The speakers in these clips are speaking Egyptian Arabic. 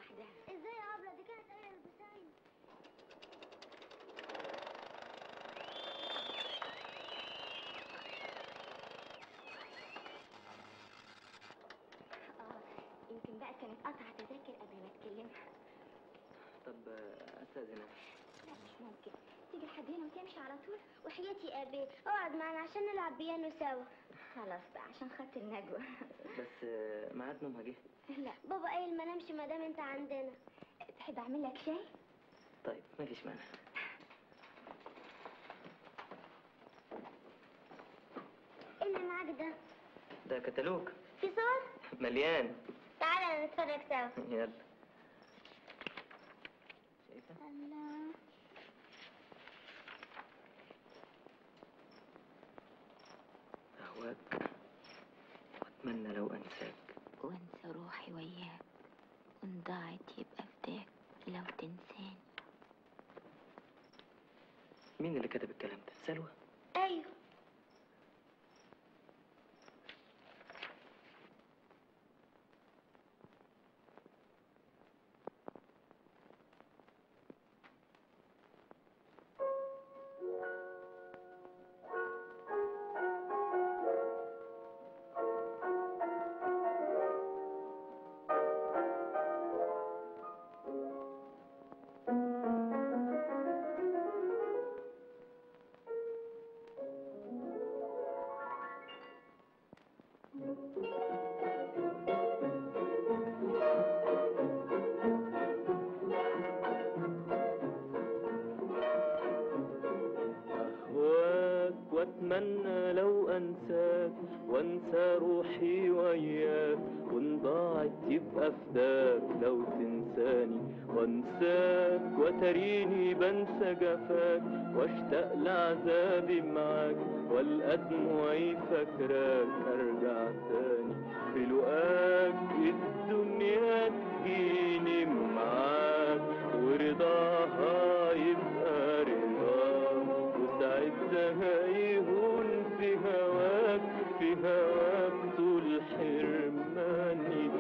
واحدة ازاي يا ابله دي كانت ايه البساين اه يمكن بقى كانت قطعة تذاكر قبل ما تكلمها طب آه، استاذنك لا مش ممكن تيجي لحد هنا وتمشي على طول وحياتي يا ابي اقعد معنا عشان نلعب بيانو سوا خلاص بقى عشان خاطر نجوى بس آه، ميعاد نومها جه لا بابا قايل ما نمشي ما دام انت عندنا تحب اعمل لك شاي طيب مفيش مانع ايه اللي معاك ده ده كتالوج في صور مليان تعالى نتفرج سوا يلا شايفه الله اهواك واتمنى لو انساك وانسى روحي وياك وان ضاعت يبقى فداك لو تنساني مين اللي كتب الكلام ده سلوى ايوه أهواك وأتمنى لو أنساك وأنسى روحي وياك وإن ضاعت يبقى فداك لو تنساني وأنساك وتريني بنسى جفاك وأشتاق لعذابي معاك والقى دموعي فاكراك أرجع تاني في لقاك الدنيا تجيني معاك ورضاها يبقى رضاك وساعتها يهون في هواك في هواك طول حرماني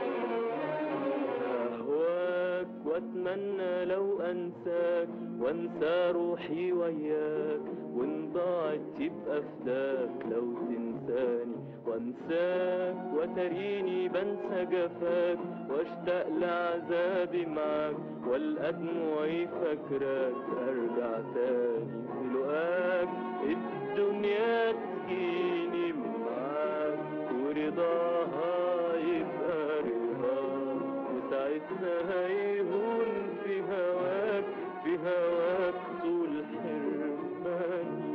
أهواك وأتمنى لو أنساك وأنسى روحي وياك وإن ضاعت يبقى فداك لو تنساني وأنساك وتريني بنسى جفاك وأشتاق لعذابي معاك والقى دموعي فاكراك أرجع تاني في لقاك الدنيا تجيني معاك ورضاها يبقى رضاك وساعتها هيهون في هواك في هواك طول حرماني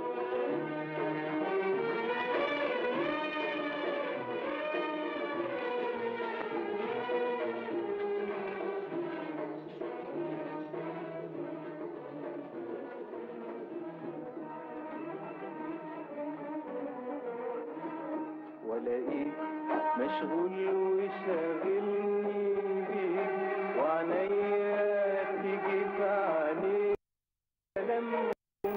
ولاقيك مشغول وشاغلني بيك وعينيا تيجي في عينيك لما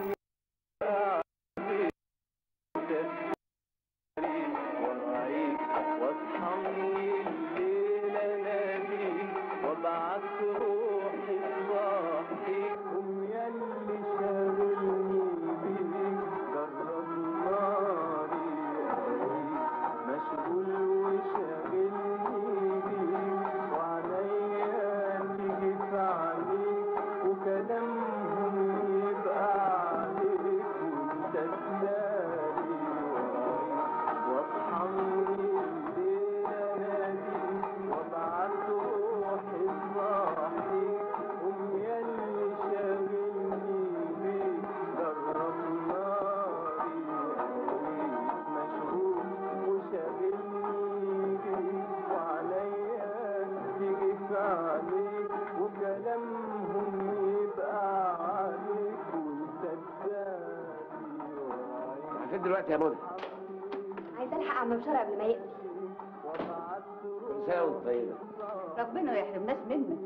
ورايك واصحى من الليل اناديك وابعت روحي تصحيك قوم ياللي شاغلني بيك جرب ناري ألاقيك مشغول وشاغلني بيك وعليا تيجي في عليك وكلامهم يبقى عليك وانت تداري ورايك واصحى من الليل اناديك وابعت روحي تصحيك قوم ياللي شاغلني بيك جرب ناري ألاقيك مشغول وشاغلني بيك وعليا تيجي في عليك وكلامهم يبقى عليك وانت تداري ورايك فين دلوقتي يا منى؟ عايزه الحق عم بشار قبل ما يقفل وابعت كل سنه وانت طيبه ربنا ما يحرمناش منك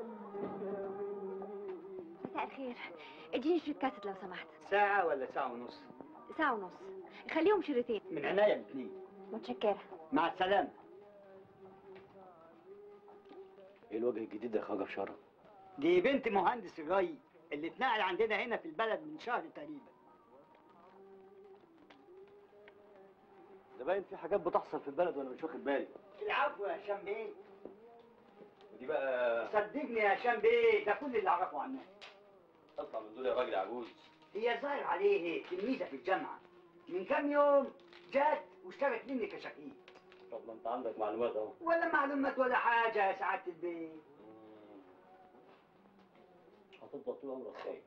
مساء الخير اديني شريط كاسيت لو سمحت ساعه ولا ساعه ونص ساعة ونص خليهم شريطين من عناية الاثنين متشكرة مع السلامه ايه الوجه الجديد ده يا خواجه بشاره دي بنت مهندس الري اللي اتنقل عندنا هنا في البلد من شهر تقريبا ده باين في حاجات بتحصل في البلد وانا مش واخد بالي العفو يا هشام بيه ودي بقى صدقني يا هشام بيه ده كل اللي اعرفه عنها اطلع من دول يا راجل عجوز هي ظاهر عليه تلميذه في الجامعه من كام يوم جت واشترت مني كشاكيل طب ما انت عندك معلومات اهو ولا معلومات ولا حاجه يا سعاده البيت هتفضل طول عمرك خايف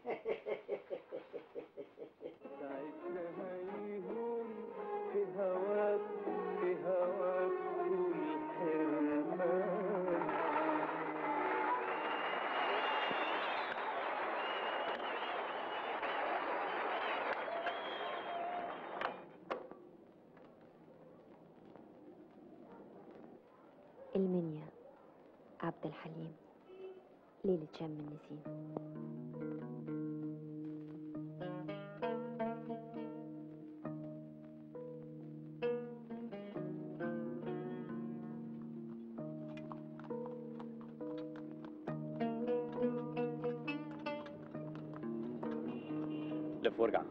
ساعتها هيهون في هواك في هواك والحرمان المنيا عبد الحليم ليلة شم النسيم لف وارجع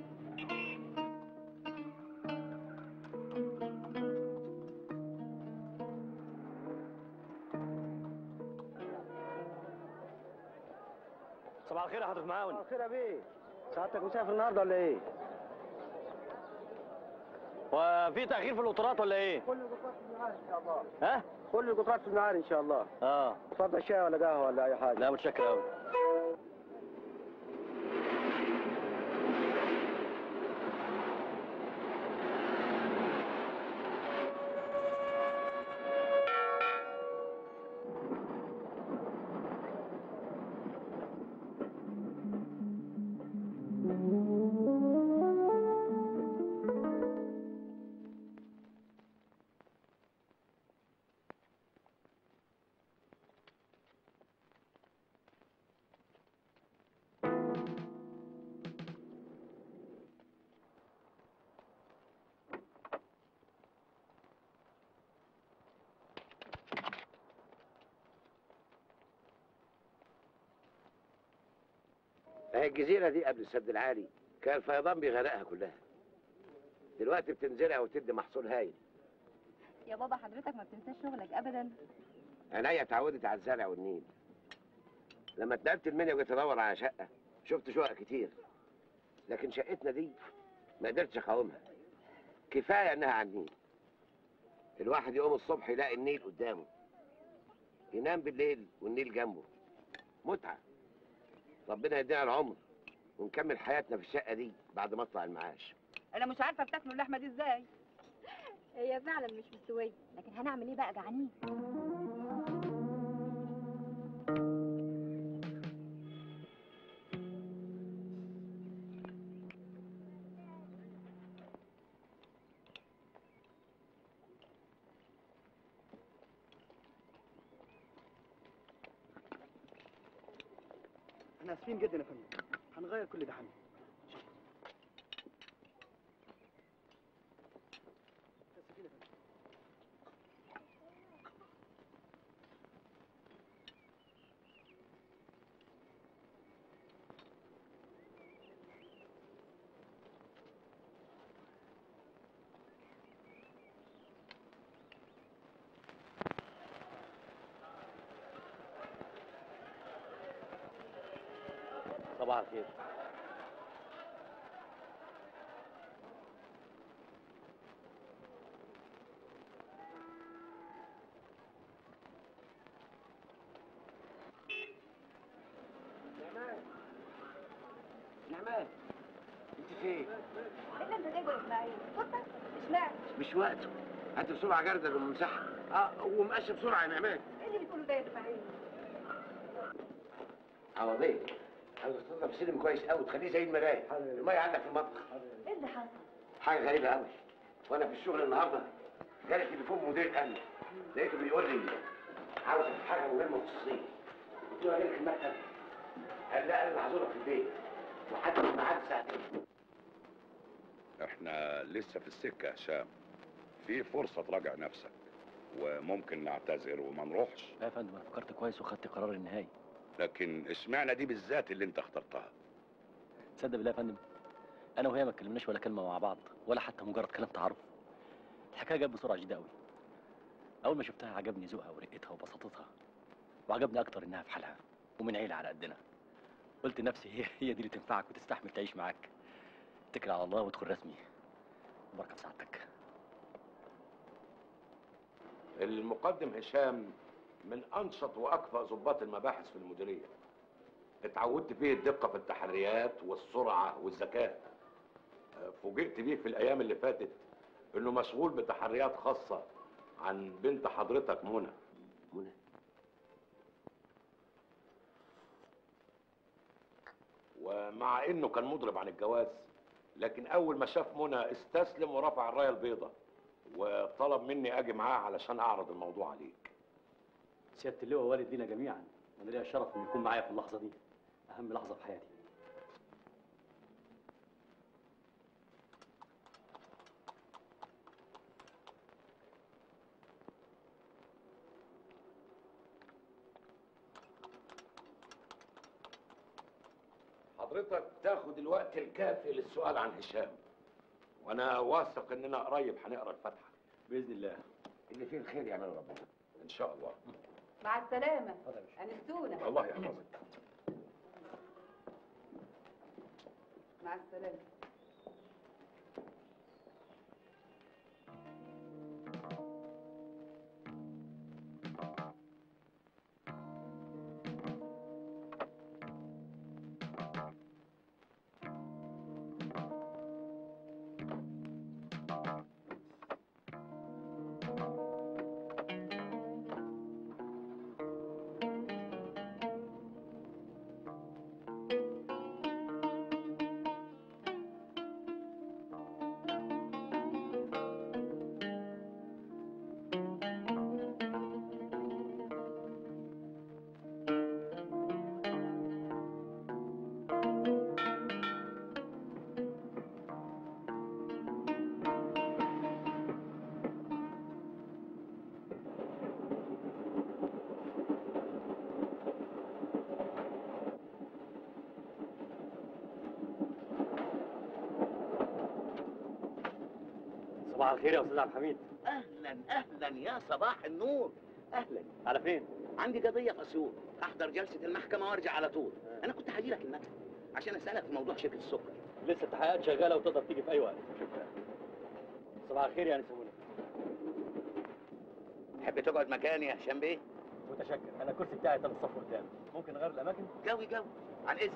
صباح الخير يا حضرة معاون خير يا بيه سعادتك مسافر النهارده ولا ايه؟ وفي تأخير في القطارات ولا ايه؟ كل القطارات في النهار ان شاء الله ها؟ كل القطارات في النهار ان شاء الله اه اتفضل شاي ولا قهوه ولا اي حاجه لا متشكر قوي اهي الجزيرة دي قبل السد العالي كان الفيضان بيغرقها كلها دلوقتي بتنزرع وتدي محصول هايل يا بابا حضرتك ما بتنساش شغلك ابدا عينيا اتعودت على الزرع والنيل لما اتنقلت المنيا وجيت ادور على شقة شفت شقق كتير لكن شقتنا دي ما قدرتش اقاومها كفاية انها على النيل الواحد يقوم الصبح يلاقي النيل قدامه ينام بالليل والنيل جنبه متعة ربنا يدينا العمر ونكمل حياتنا في الشقة دي بعد ما اطلع المعاش انا مش عارفه بتاكلوا اللحمه دي ازاي هي فعلا مش مستوية لكن هنعمل ايه بقى جعانين احنا اسفين جدا يا فندم هنغير كل ده حمد اسفين يا فندم صباح الخير نعمان انت فين؟ ايه انت جايبه يا اسماعيل اتفضل اشمعنى مش وقته هات بسرعة جردل ومسحها اه ومقاش بسرعة يا نعمان ايه اللي بتقوله ده يا اسماعيل عوضية عاوز تنظف سلم كويس قوي تخليه زي المراية المية عندك في المطبخ ايه اللي حصل حاجة غريبة قوي وانا في الشغل النهارده جالي تليفون مدير الامن لقيته بيقول لي عاوزك في حاجة مهمة خصوصية قلت له اجيلك المكتب قال لا انا هزورك في البيت وحدد الميعاد ساعتين احنا لسه في السكة يا هشام في فرصة تراجع نفسك وممكن نعتذر وما نروحش يا فندم انا فكرت كويس وخدت قرار النهائي لكن اشمعنى دي بالذات اللي انت اخترتها تصدق بالله يا فندم انا وهي ما اتكلمناش ولا كلمه مع بعض ولا حتى مجرد كلام تعارف الحكايه جت بسرعه شديده قوي اول ما شفتها عجبني ذوقها ورقتها وبساطتها وعجبني اكتر انها في حالها ومن عيله على قدنا قلت لنفسي هي هي دي اللي تنفعك وتستحمل تعيش معاك اتكل على الله وادخل رسمي بركه في سعادتك المقدم هشام من انشط واكفأ ضباط المباحث في المديريه اتعودت فيه الدقه في التحريات والسرعه والذكاء آه، فوجئت بيه في الايام اللي فاتت انه مشغول بتحريات خاصه عن بنت حضرتك منى منى ومع انه كان مضرب عن الجواز لكن اول ما شاف منى استسلم ورفع الرايه البيضاء وطلب مني اجي معاه علشان اعرض الموضوع عليك سياده اللواء والد لينا جميعا وانا ليا الشرف انه يكون معايا في اللحظه دي اهم لحظه في حياتي حضرتك تاخد الوقت الكافي للسؤال عن هشام وانا واثق اننا قريب هنقرا الفاتحه باذن الله اللي فيه الخير يعمله ربنا ان شاء الله مع السلامه اتفضل يا باشا انستونا الله يحفظك مع السلامه صباح الخير يا استاذ عبد الحميد اهلا اهلا يا صباح النور اهلا على فين عندي قضيه في اسيوط احضر جلسه المحكمه وارجع على طول انا كنت هاجي لك المكتب عشان اسالك في موضوع شركه السكر لسه التحقيقات شغاله وتقدر تيجي في اي وقت صباح الخير يا نسمونه تحب تقعد مكاني يا هشام بيه متشكر انا الكرسي بتاعي تاني الصف قدام ممكن نغير الاماكن جوي جوي عن اذنك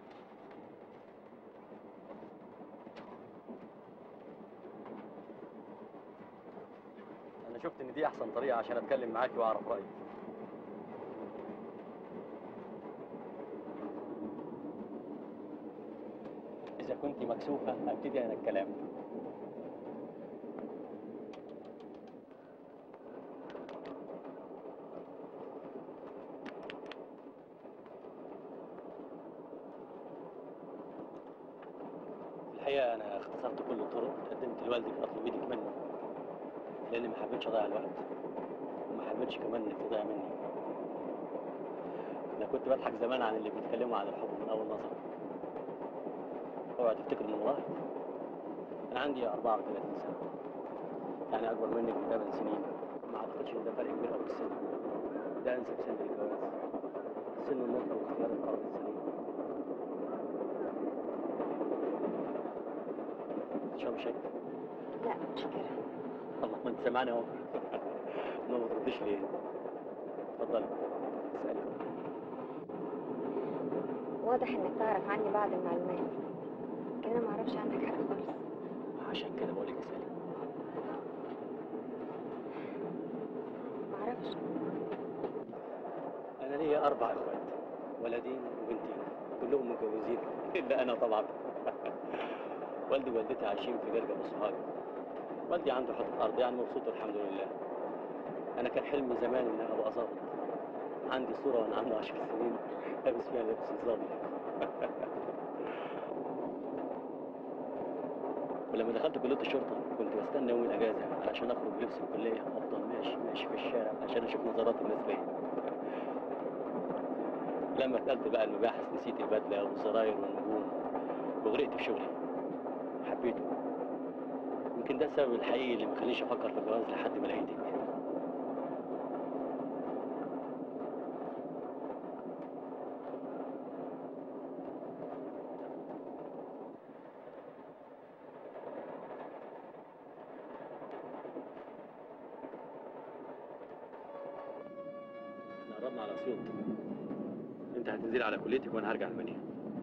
انا شفت ان دي احسن طريقه عشان اتكلم معاكي واعرف رايك اذا كنت مكسوفه ابتدي انا الكلام الحقيقه انا اختصرت كل الطرق قدمت لوالدك اطلب ايدك منه لاني ما حبيتش اضيع الوقت وما حبيتش كمان انك تضيع مني انا كنت بضحك زمان عن اللي بيتكلموا عن الحب من اول نظره اوعى تفتكر انه واحد انا عندي 34 سنه يعني اكبر منك بثمان سنين ما اعتقدش ان ده فرق كبير قوي في السن ده انسب سن للجواز سن النضج واختيار القرار السليم تشرب شاي لا مشكلة الله ما انت سامعني اهو ما بتردش ليه اتفضلي اسالي واضح انك تعرف عني بعض المعلومات لكن انا معرفش عنك حاجة خالص عشان كده بقول لك اسالي معرفش انا ليا اربع اخوات ولدين وبنتين كلهم متجوزين الا انا طبعا والدي ووالدتي عايشين في جرجا وصحابي والدي عنده حته ارض يعني مبسوط الحمد لله انا كان حلمي زمان ان ابقى ظابط عندي صوره وانا عندي 10 سنين لابس فيها لبس الظابط ولما دخلت كليه الشرطه كنت بستنى يوم الاجازه علشان اخرج بلبس الكليه وافضل ماشي ماشي في الشارع عشان اشوف نظرات الناس ليا لما اتقلت بقى المباحث نسيت البدله والزراير والنجوم وغرقت في شغلي حبيته يمكن ده السبب الحقيقي اللي مخلينيش افكر في الجواز لحد ما لقيتك احنا قربنا على اسيوط انت هتنزلي على كليتك وانا هرجع المنيا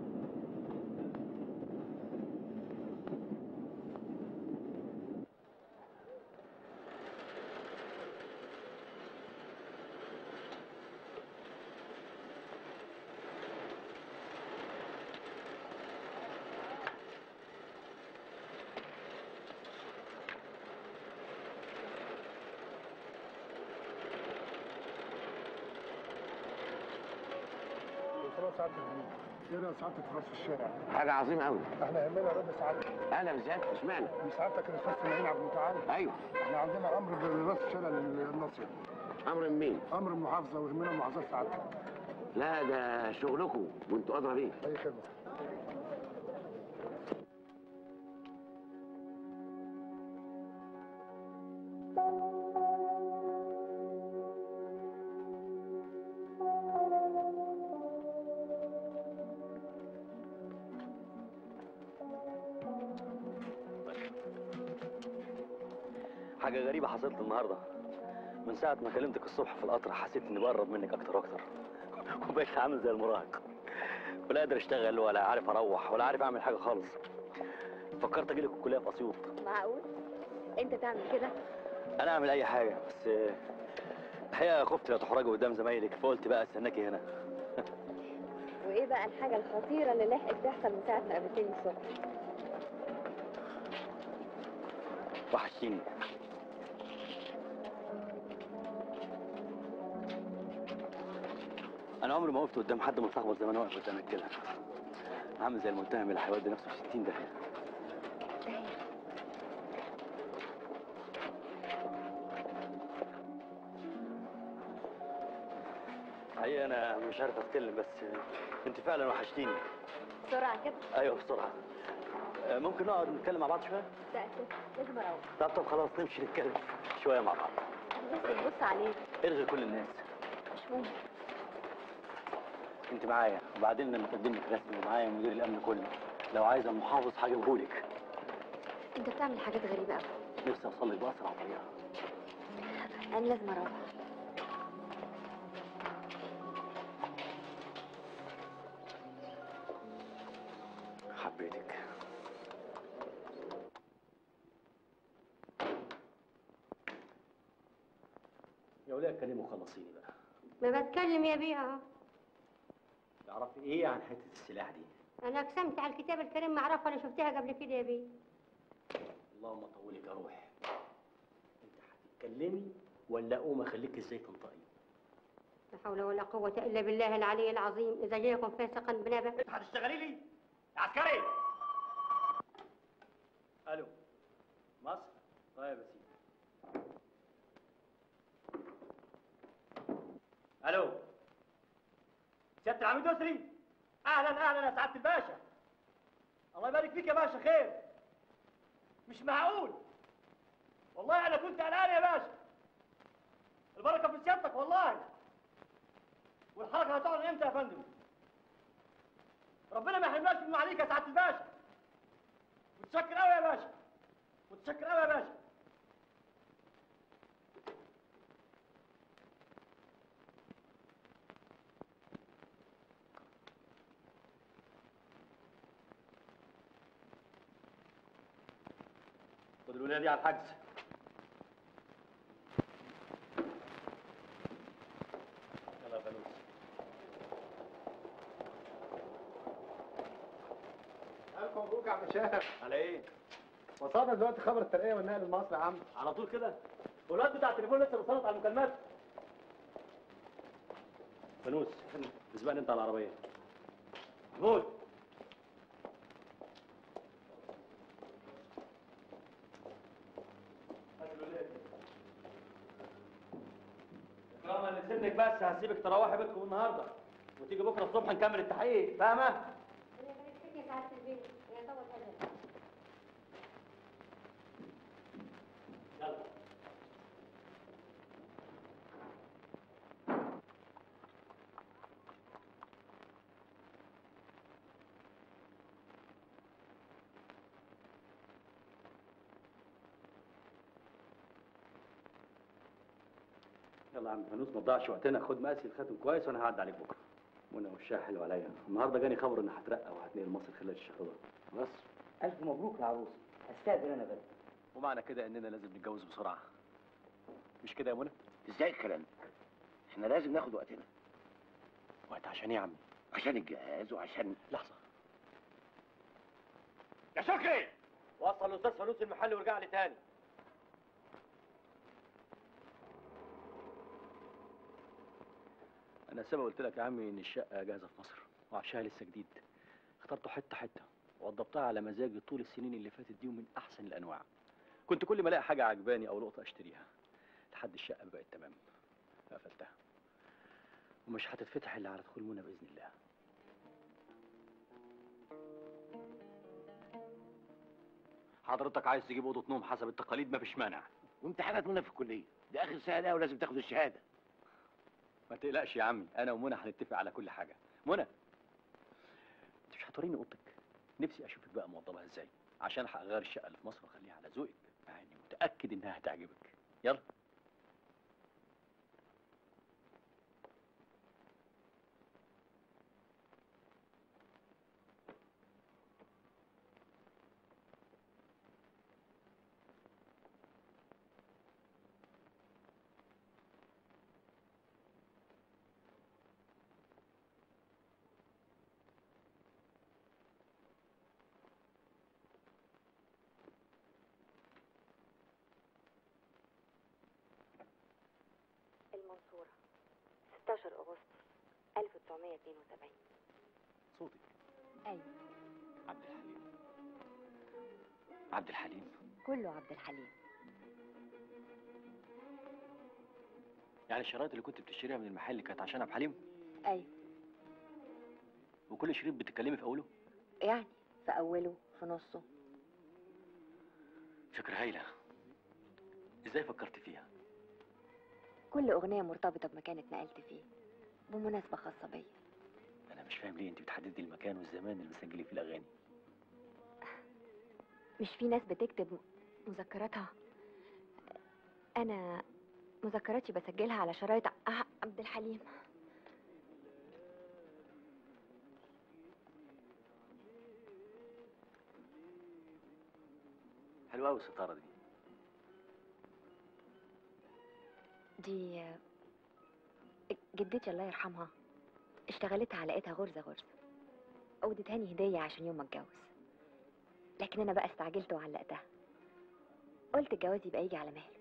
خلاص سعادتك ايه رأي سعادتك خلاص في الشارع حاجه عظيمه قوي احنا يهمنا رد سعادتك انا بالذات اشمعنى مش سعادتك الاستاذ اسماعيل عبد المتعال ايوه احنا عندنا امر برص شارع للناصيه امر من مين امر المحافظه ويهمنا محافظه سعادتك لا ده شغلكم وانتوا ادرى بيه اي خدمه حاجة غريبة حصلت النهاردة من ساعة ما كلمتك الصبح في القطر حسيت إني بقرب منك أكتر وأكتر وبقيت عامل زي المراهق ولا قادر أشتغل ولا عارف أروح ولا عارف أعمل حاجة خالص فكرت أجيلك الكلية في أسيوط معقول انت تعمل كده أنا أعمل أي حاجة بس آه، الحقيقة خفت لا تحرجي قدام زمايلك فقلت بقى أستناكي هنا وايه بقى الحاجه الخطيره اللي لحقت تحصل من ساعه ما قابلتني الصبح وحشتيني أنا عمري ما وقفت قدام حد متلخبط زي ما أنا واقف قدامك كده عامل زي المتهم اللي هيودي نفسه في 60 داهية حقيقة أنا مش عارف أتكلم بس أنت فعلا وحشتيني بسرعه كده أيوه بسرعة آه، ممكن نقعد نتكلم مع بعض شوية؟ لا أسف، لازم اروح طب طب خلاص نمشي نتكلم شوية مع بعض الناس بتبص عليك الغي كل الناس مش ممكن انت معايا وبعدين لما تقدم لك رسمي ومعايا مدير الامن كله لو عايزه محافظ هجيبهولك انت بتعمل حاجات غريبه قوي نفسي اوصل لك باسرع طريقه انا لازم اروح حبيتك يا وليه اتكلمي وخلصيني بقى ما بتكلم يا بيه اهو تعرفي ايه عن حته السلاح دي انا اقسمت على الكتاب الكريم ما اعرفها انا شفتها قبل كده يا بيه اللهم طولك يا روح انت هتتكلمي ولا اقوم اخليك ازاي تنطقي لا حول ولا قوة إلا بالله العلي العظيم إذا جاءكم فاسقا بنبأ انت هتشتغلي لي يا عسكري الو مصر طيب يا سيدي الو سياده العميد يسري اهلا اهلا يا سعاده الباشا الله يبارك فيك يا باشا خير مش معقول والله انا كنت قلقان يا باشا البركه في سيادتك والله والحركه هتقعد امتى يا فندم ربنا ما يحرمناش منه عليك يا سعاده الباشا متشكر قوي يا باشا متشكر قوي يا باشا خد الولايه دي على الحجز يلا يا فانوس الف مبروك يا عم شاهر على ايه؟ وصلنا دلوقتي خبر الترقيه والنقل المصري يا عم على طول كده والواد بتاع التليفون لسه بيصلت على المكالمات فانوس اسبقني انت على العربيه محمود منك بس هسيبك تروحي بيتكم النهارده وتيجي بكره الصبح نكمل التحقيق فاهمه؟ انا بقيت فيك يا سعاده البيت يا طول اجل يلا يلا يا عم فانوس ما تضيعش وقتنا خد مقاسي الخاتم كويس وانا هعدي عليك بكره منى وشها حلو عليا النهارده جاني خبر انها هترقى وهتنقل مصر خلال الشهر ده خلاص ألف مبروك يا عروسي أستأذن أنا بس ومعنى كده اننا لازم نتجوز بسرعه مش كده يا منى ازاي الكلام ده؟ احنا لازم ناخد وقتنا وقت عشان ايه يا عمي عشان الجهاز وعشان لحظه يا شكري وصل الاستاذ فانوس المحل ورجع لي تاني انا سبق قلت لك يا عمي ان الشقه جاهزه في مصر وعفشها لسه جديد اخترته حته حته ووضبتها على مزاجي طول السنين اللي فاتت دي ومن احسن الانواع كنت كل ما الاقي حاجه عجباني او لقطه اشتريها لحد الشقه بقت تمام قفلتها ومش هتتفتح الا على دخول منى باذن الله حضرتك عايز تجيب اوضه نوم حسب التقاليد مفيش مانع وامتحانات منى في الكليه دي اخر سنه ولازم تاخد الشهاده ما تقلقش يا عمي انا ومنى هنتفق على كل حاجه منى انت مش هتوريني اوضتك نفسي اشوفك بقى موضبها ازاي عشان هغير الشقه اللي في مصر واخليها على ذوقك مع اني متاكد انها هتعجبك يلا المنصورة 16 أغسطس 1972 صوتك أيوة عبد الحليم عبد الحليم كله عبد الحليم يعني الشرايط اللي كنت بتشتريها من المحل كانت عشان عبد الحليم أيوة وكل شريط بتتكلمي في اوله يعني في أوله في نصه فكره هايله ازاي فكرت فيها كل أغنية مرتبطة بمكان اتنقلت فيه بمناسبة خاصة بيا انا مش فاهم ليه انت بتحددي المكان والزمان اللي بتسجلي فيه الاغاني مش في ناس بتكتب مذكراتها أنا مذكراتي بسجلها على شرايط ع- عبد الحليم حلوه قوي الستاره دي دي جدتي الله يرحمها اشتغلتها لقيتها غرزة غرزة ودتهاني هدية عشان يوم ما اتجوز لكن انا بقى استعجلت وعلقتها قلت الجواز يبقى يجي على مهله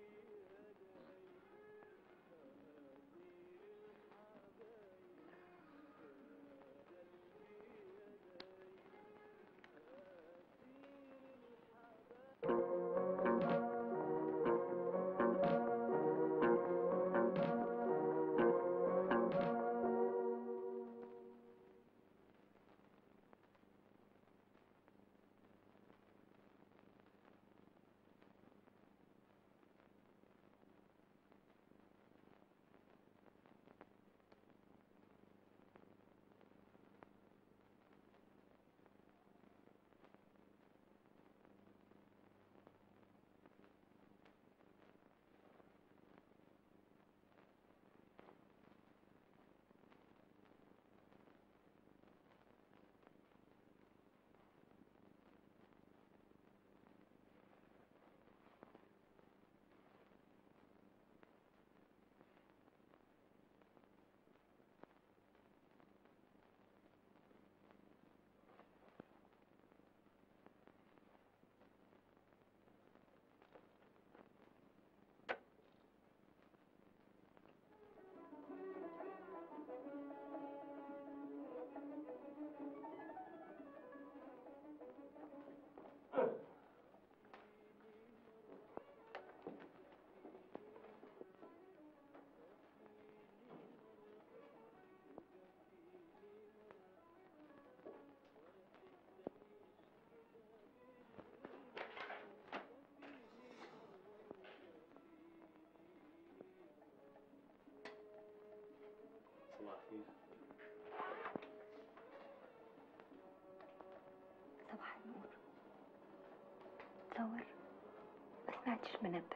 سمعتش منبه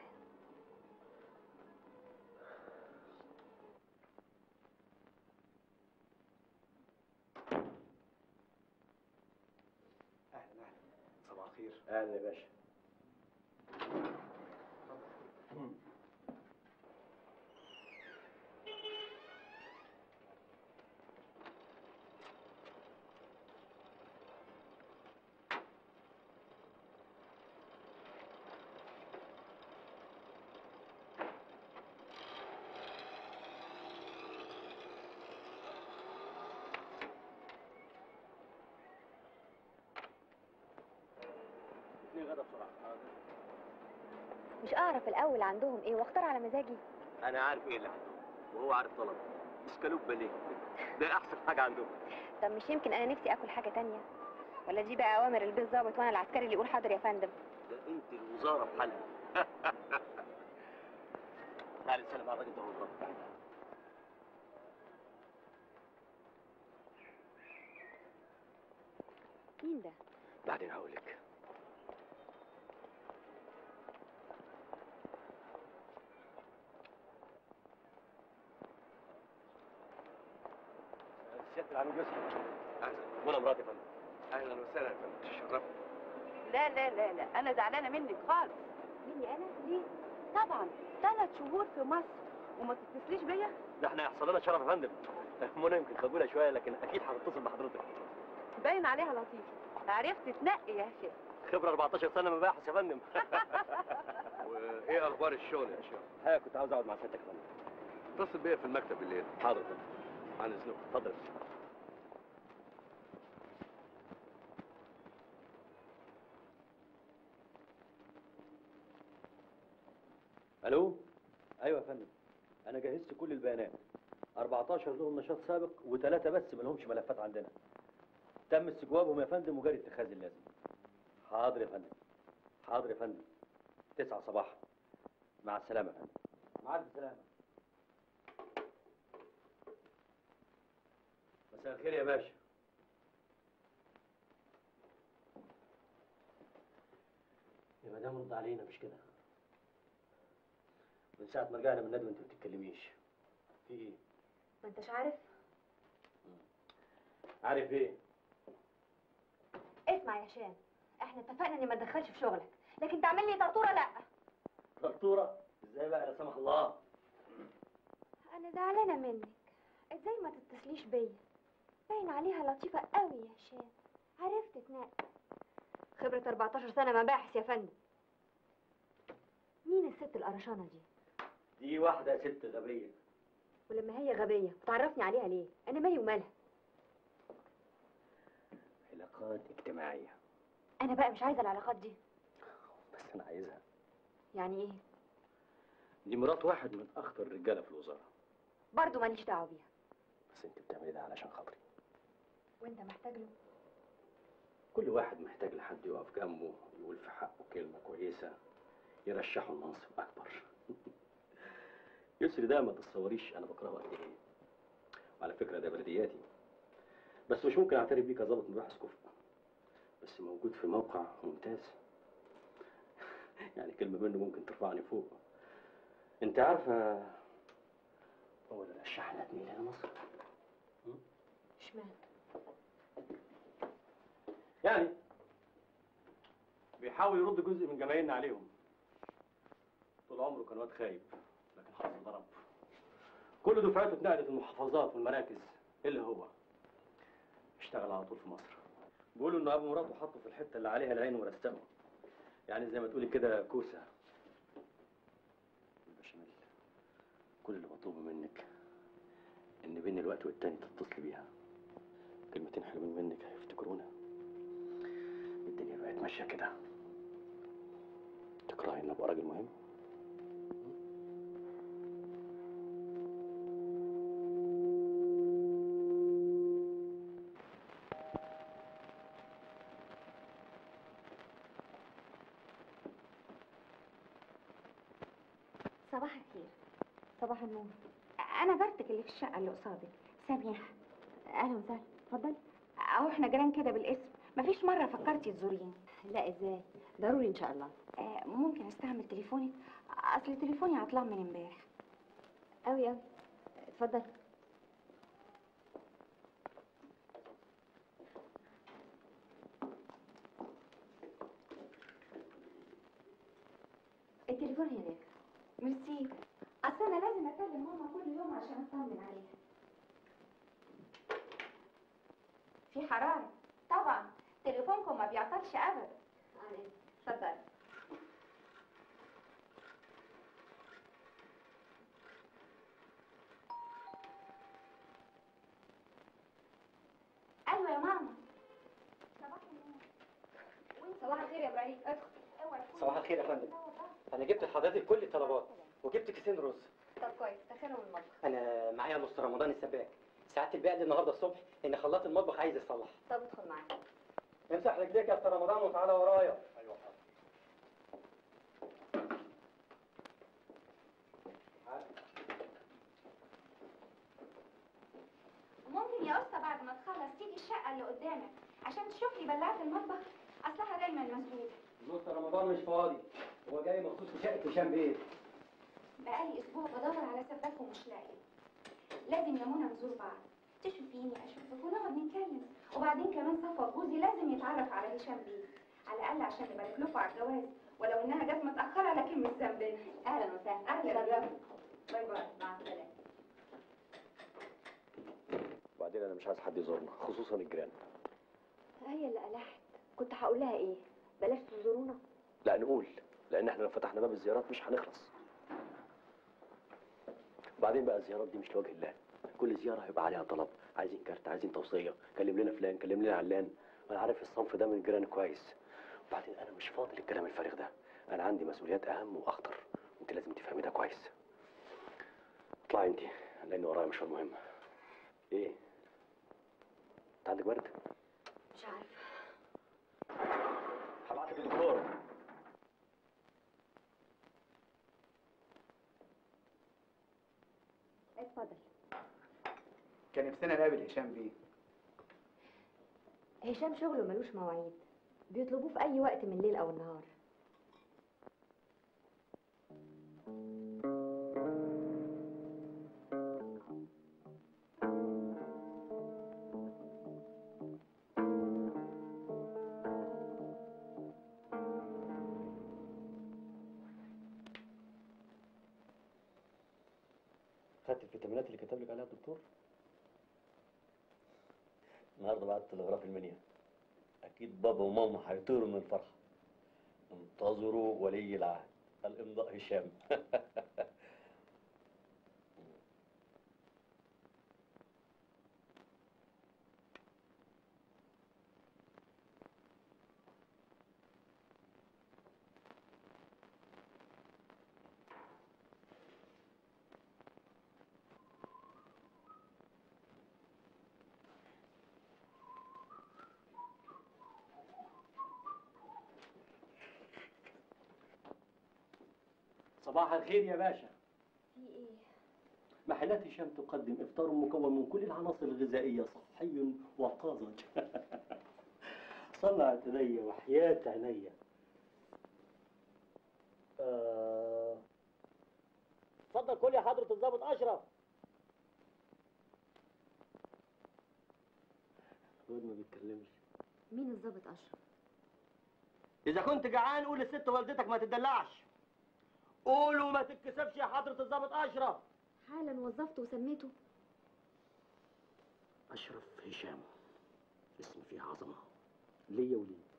اهلا اهلا صباح الخير اهلا يا باشا اتنين غدا بسرعه مش اعرف الاول عندهم ايه واختار على مزاجي انا عارف ايه اللي عندهم وهو عارف طلب اسكالوب باليه ده احسن حاجه عندهم طب مش يمكن انا نفسي اكل حاجه تانية ولا دي بقى اوامر البيت ظابط وانا العسكري اللي يقول حاضر يا فندم ده انت الوزاره بحالها تعالي نسلم على الراجل ده والرب مين ده بعدين هقول لك سياده العميد يوسف اهلا وانا مراتي يا فندم اهلا وسهلا يا فندم تشرفت لا لا لا لا انا زعلانه منك خالص مني انا ليه طبعا ثلاث شهور في مصر وما تتصليش بيا ده احنا هيحصل لنا شرف يا فندم منى يمكن خجوله شويه لكن اكيد هتتصل بحضرتك باين عليها لطيفه عرفت تنقي يا شيخ خبره 14 سنه مباحث يا فندم وايه اخبار الشغل يا شيخ ها كنت عاوز اقعد مع سيادتك يا فندم اتصل بيا في المكتب بالليل حاضر يا فندم عن اذنك اتفضل الو ايوه يا فندم انا جهزت كل البيانات 14 لهم نشاط سابق وثلاثه بس ما لهمش ملفات عندنا تم استجوابهم يا فندم وجري اتخاذ اللازم حاضر يا فندم حاضر يا فندم 9 صباحا مع السلامه يا فندم مع السلامه مساء الخير يا باشا يا مدام رد علينا مش كده من ساعة ما رجعنا من الندوة انت ما بتتكلميش في ايه؟ ما انتش عارف عارف ايه؟ اسمع يا شام احنا اتفقنا اني ما اتدخلش في شغلك لكن تعمل لي طرطوره لا دكتورة ازاي بقى لا سمح الله انا زعلانه منك ازاي ما تتصليش بيا باين عليها لطيفه قوي يا شام عرفت تنقي خبرة 14 سنة مباحث يا فندم مين الست القرشانه دي دي واحدة ست غبية ولما هي غبية بتعرفني عليها ليه؟ أنا مالي ومالها علاقات اجتماعية انا بقى مش عايزه العلاقات دي بس انا عايزها يعني إيه؟ دي مرات واحد من اخطر الرجالة في الوزارة برضه ماليش دعوه بيها بس انت بتعملي ده علشان خاطري وانت محتاج له كل واحد محتاج لحد يقف جنبه يقول في حقه كلمة كويسة يرشحه لمنصب أكبر يسري ده ما تتصوريش أنا بكرهه قد إيه وعلى فكرة ده بلدياتي بس مش ممكن أعترف بيه كظابط مباحث كفء بس موجود في موقع ممتاز يعني كلمة منه ممكن ترفعني فوق أنت عارفة هو اللي رشحنا اتنين هنا مصر اشمعنى يعني بيحاول يرد جزء من جماهيرنا عليهم طول عمره كان واد خايب لكن حظه ضرب كل دفعته اتنقلت المحافظات والمراكز الا هو اشتغل على طول في مصر بيقولوا ان ابو مراته حطه في الحته اللي عليها العين ورستمه يعني زي ما تقولي كده كوسه البشاميل كل اللي مطلوب منك ان بين الوقت والتاني تتصلي بيها كلمتين حلوين منك هيفتكرونا الدنيا بقت ماشيه كده تكرهي ان ابقى راجل مهم صباح الخير صباح النور انا جارتك اللي في الشقه اللي قصادك سميح اهلا وسهلا اتفضلي اهو احنا جيران كده بالاسم مفيش مره فكرتي تزوريني لا إزاي؟ ضروري إن شاء الله آه ممكن استعمل تليفونك اصل تليفوني عطلان من امبارح قوي قوي اتفضل التليفون هناك ميرسي اصل انا لازم اكلم ماما كل يوم عشان اطمن عليها في حرارة طبعا تليفونكم ما بيعطلش ابدا اتفضل ايوه يا ماما صباح النور صباح الخير يا ابراهيم ادخل اوعى تكون- صباح الخير يا فندم انا جبت لحضرتك كل الطلبات وجبت كيسين رز طب كويس دخلهم المطبخ انا معايا نص رمضان السباك ساعات البيع لي النهارده الصبح ان خلاط المطبخ عايز يصلح طب ادخل معايا امسح رجليك يا استاذ رمضان وتعالى ورايا ايوه ممكن يا أسطى بعد ما تخلص تيجي الشقة اللي قدامك عشان تشوف لي بلاعة المطبخ أصلها دايما مسدودة نص رمضان مش فاضي هو جاي مخصوص في شقه هشام بيه بقالي أسبوع بدور على سباك ومش لاقي لازم يا منى نزور بعض تشوفيني أشوفك ونقعد نتكلم وبعدين كمان صفوة جوزي لازم يتعرف على هشام بيه على الأقل عشان نبارك لكم على الجواز ولو إنها جت متأخرة لكن مش ذنبنا أهلا وسهلا أهلا بيك باي باي مع السلامة وبعدين انا مش عايز حد يزورنا خصوصا الجيران هي اللي قلحت كنت هقول لها ايه بلاش تزورونا لا نقول لان احنا لو فتحنا باب الزيارات مش هنخلص وبعدين بقى الزيارات دي مش لوجه الله كل زياره هيبقى عليها طلب عايزين كارت عايزين توصيه كلم لنا فلان كلم لنا علان وانا عارف الصنف ده من الجيران كويس وبعدين انا مش فاضي للكلام الفارغ ده انا عندي مسؤوليات اهم واخطر انت لازم تفهمي ده كويس اطلعي انت لان ورايا مشوار مهم ايه انت عندك برد مش عارفه هبعت لك الدكتور اتفضل كان نفسنا نقابل هشام بيه هشام شغله ملوش مواعيد بيطلبوه في اي وقت من الليل او النهار خدت الفيتامينات اللي كتب لك عليها الدكتور النهارده بعت تلغراف المنيا اكيد بابا وماما هيطيروا من الفرحه انتظروا ولي العهد الامضاء هشام صباح الخير يا باشا في ايه محلات هشام تقدم افطار مكون من كل العناصر الغذائيه صحي وطازج صنعت عينيا وحياة عينيا آه. اتفضل كل يا حضرة الضابط أشرف الواد ما بيتكلمش مين الظابط اشرف إذا كنت جعان قول للست والدتك ما تدلعش قول وما تتكسفش يا حضرة الضابط أشرف حالا وظفته وسميته أشرف هشام اسم فيه عظمة ليا وليه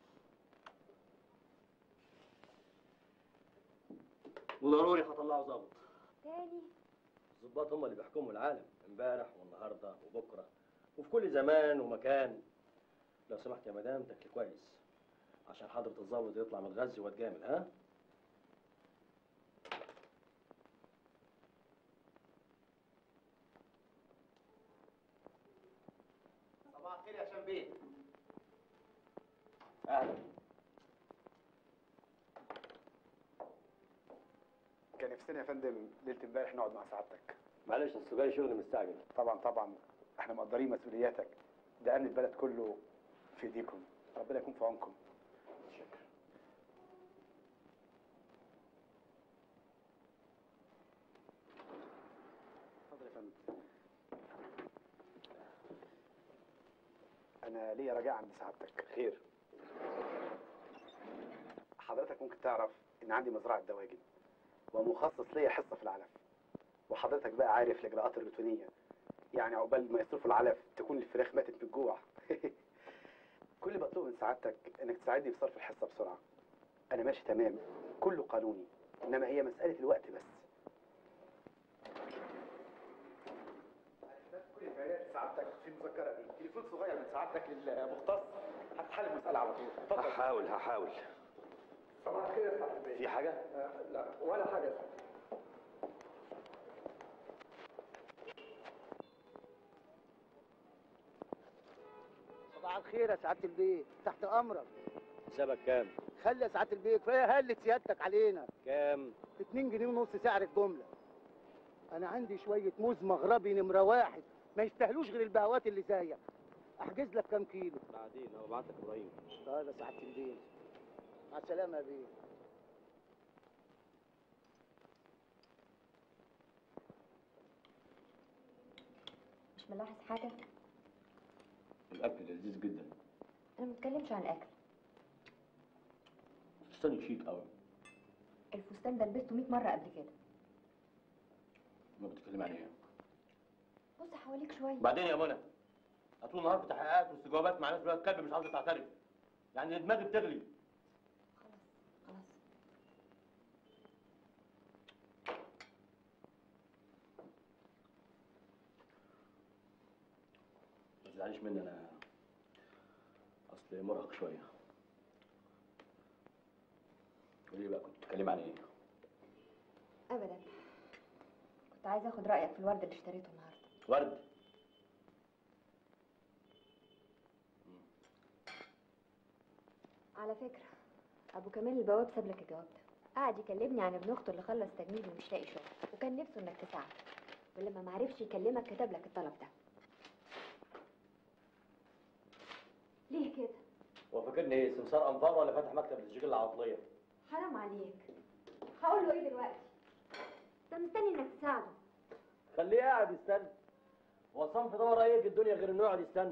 وضروري هطلعه ظابط تاني الظباط هم اللي بيحكموا العالم امبارح والنهارده وبكره وفي كل زمان ومكان لو سمحت يا مدام تاكلي كويس عشان حضرة الظابط يطلع متغذي واتجامل ها صباح الخير يا هشام بيه اهلا كان نفسنا يا فندم ليله امبارح نقعد مع سعادتك معلش اصل جاي شغل مستعجل طبعا طبعا احنا مقدرين مسؤولياتك ده امن البلد كله في ايديكم ربنا يكون في عونكم فندم انا ليا رجاء عند سعادتك خير حضرتك ممكن تعرف ان عندي مزرعه دواجن ومخصص ليا حصه في العلف وحضرتك بقى عارف الاجراءات الروتينيه يعني عقبال ما يصرفوا العلف تكون الفراخ ماتت من الجوع كل اللي بطلبه من سعادتك انك تساعدني في صرف الحصه بسرعه انا ماشي تمام كله قانوني انما هي مساله الوقت بس كل البيانات سعادتك في المذكره دي تليفون صغير من سعادتك للمختص هتحل المساله على طول اتفضل هحاول هحاول صباح الخير يا صاحبي في حاجة؟ لا ولا حاجه صباح الخير يا سعاده البيت تحت امرك حسابك كام؟ خلي يا سعاده البيت كفايه هلت سيادتك علينا كام؟ 2 جنيه ونص سعر الجمله انا عندي شويه موز مغربي نمره واحد ما يستاهلوش غير البهوات اللي زيك احجز لك كام كيلو بعدين هو بعت لك ابراهيم طيب يا سعاده البيت مع السلامه يا بيه مش ملاحظ حاجة الاكل لذيذ جدا أنا متكلمش عن الأكل فستانك شيك قوي الفستان ده لبسته 100 مرة قبل كده ما بتتكلمي عن ايه؟ بص حواليك شوية بعدين يا منى طول النهار في تحقيقات واستجوابات مع ناس ولاد كلب مش عاوزه تعترف يعني دماغي بتغلي خلاص ما تزعليش مني انا اصل مرهق شويه قولي لي بقى كنت بتتكلمي عن ايه؟ أبدا كنت عايزة أخد رأيك في الورد اللي اشتريته النهاردة ورد على فكرة أبو كمال البواب ساب لك الجواب ده قعد يكلمني عن ابن أخته اللي خلص تجنيد ومش لاقي شغل وكان نفسه إنك تساعده ولما معرفش يكلمك كتب لك الطلب ده ليه كده؟ هو فاكرني ايه سمسار انفار ولا فاتح مكتب للتسجيل العطليه؟ حرام عليك هقول له إيه دلوقتي؟ ده مستني إنك تساعده خليه قاعد يستنى هو صنف دور ايه في الدنيا غير انه يقعد يستنى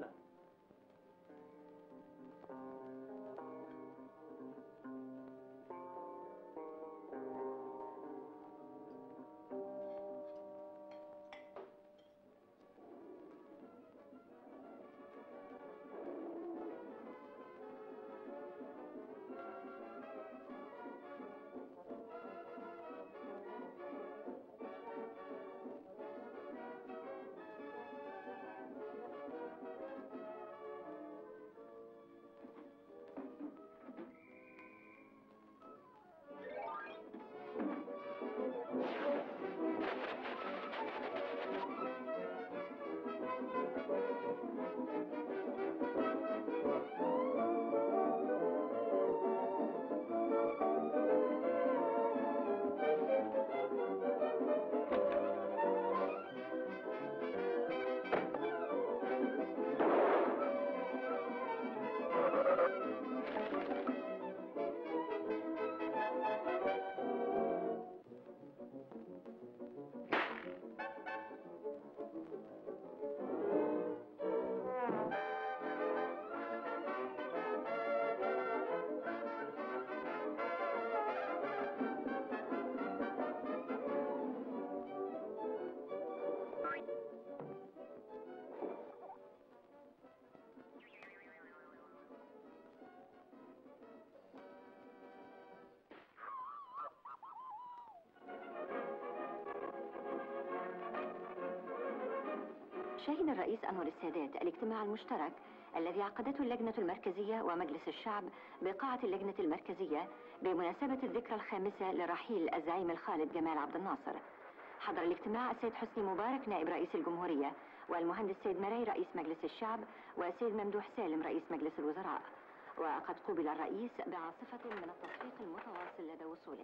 شهد الرئيس أنور السادات الاجتماع المشترك الذي عقدته اللجنة المركزية ومجلس الشعب بقاعة اللجنة المركزية بمناسبة الذكرى الخامسة لرحيل الزعيم الخالد جمال عبد الناصر حضر الاجتماع السيد حسني مبارك نائب رئيس الجمهورية والمهندس سيد مري رئيس مجلس الشعب والسيد ممدوح سالم رئيس مجلس الوزراء وقد قوبل الرئيس بعاصفة من التصفيق المتواصل لدى وصوله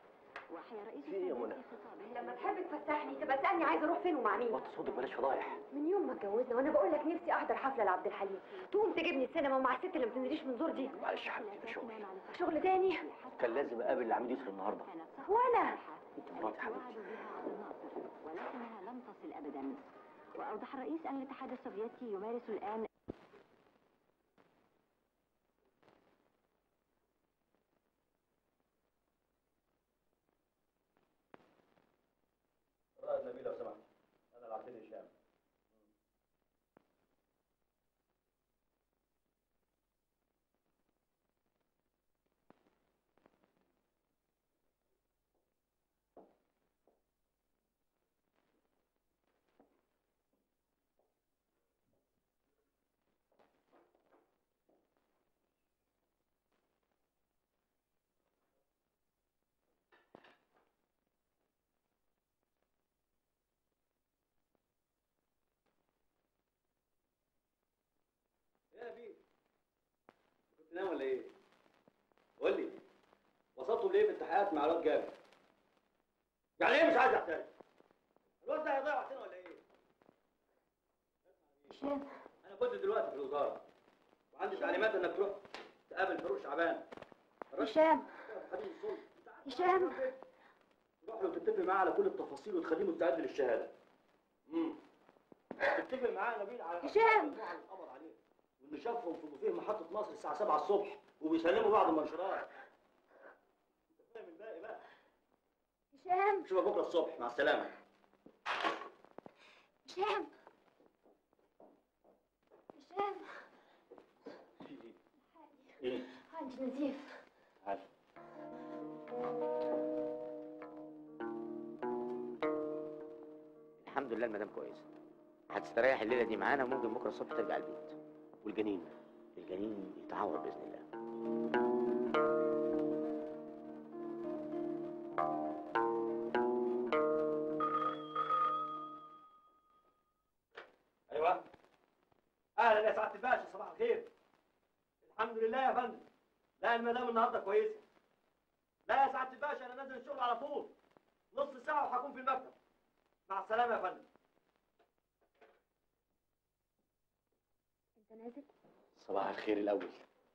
وحيا رئيس في إيه يا منى؟ لما تحب تفسحني تبقى تسألني عايزة أروح فين ومع مين وطي صوتك بلاش فضايح من يوم ما اتجوزنا وانا بقول لك نفسي احضر حفله لعبد الحليم تقوم تجيبني السينما مع الست اللي ما بتنزليش من زور دي معلش يا حبيبتي ده شغل شغل تاني كان لازم اقابل العميد يسر النهارده وانا انت مراتي حبيبتي ولكنها لم تصل أبدا وأوضح الرئيس أن الاتحاد السوفيتي يمارس الآن رائد نبيل لو سمحت انا العقيد هشام ايه يا بيه كنت نايم ولا ايه؟ قول لي وصلتوا ليه في التحقيقات مع الواد جابر؟ يعني ايه مش عايز احترم؟ الواد ده هيضيع وقتنا ولا ايه؟ هشام انا كنت دلوقتي في الوزاره وعندي تعليمات انك تروح تقابل فاروق شعبان هشام حبيب الصلح هشام تروح له تتفق معاه على كل التفاصيل وتخليه مستعد للشهاده. امم تتفق معاه يا نبيل على هشام. المجموعة اللي اتقبض عليها واللي شافهم في بوفيه محطه مصر الساعه 7 الصبح وبيسلموا بعض المنشورات. انت فاهم الباقي بقى؟ هشام اشوفك بكره الصبح مع السلامه. هشام هشام ايه؟ عندي نزيف عارف الحمد لله المدام كويسه هتستريح الليله دي معانا وممكن بكره الصبح ترجع البيت والجنين الجنين يتعور باذن الله ايوه اهلا يا سعاده الباشا صباح الخير الحمد لله يا فندم لا المدام النهارده كويسه لا يا سعاده الباشا انا نازل الشغل على طول نص ساعه وهكون في المكتب مع السلامه يا فندم انت نازل صباح الخير الاول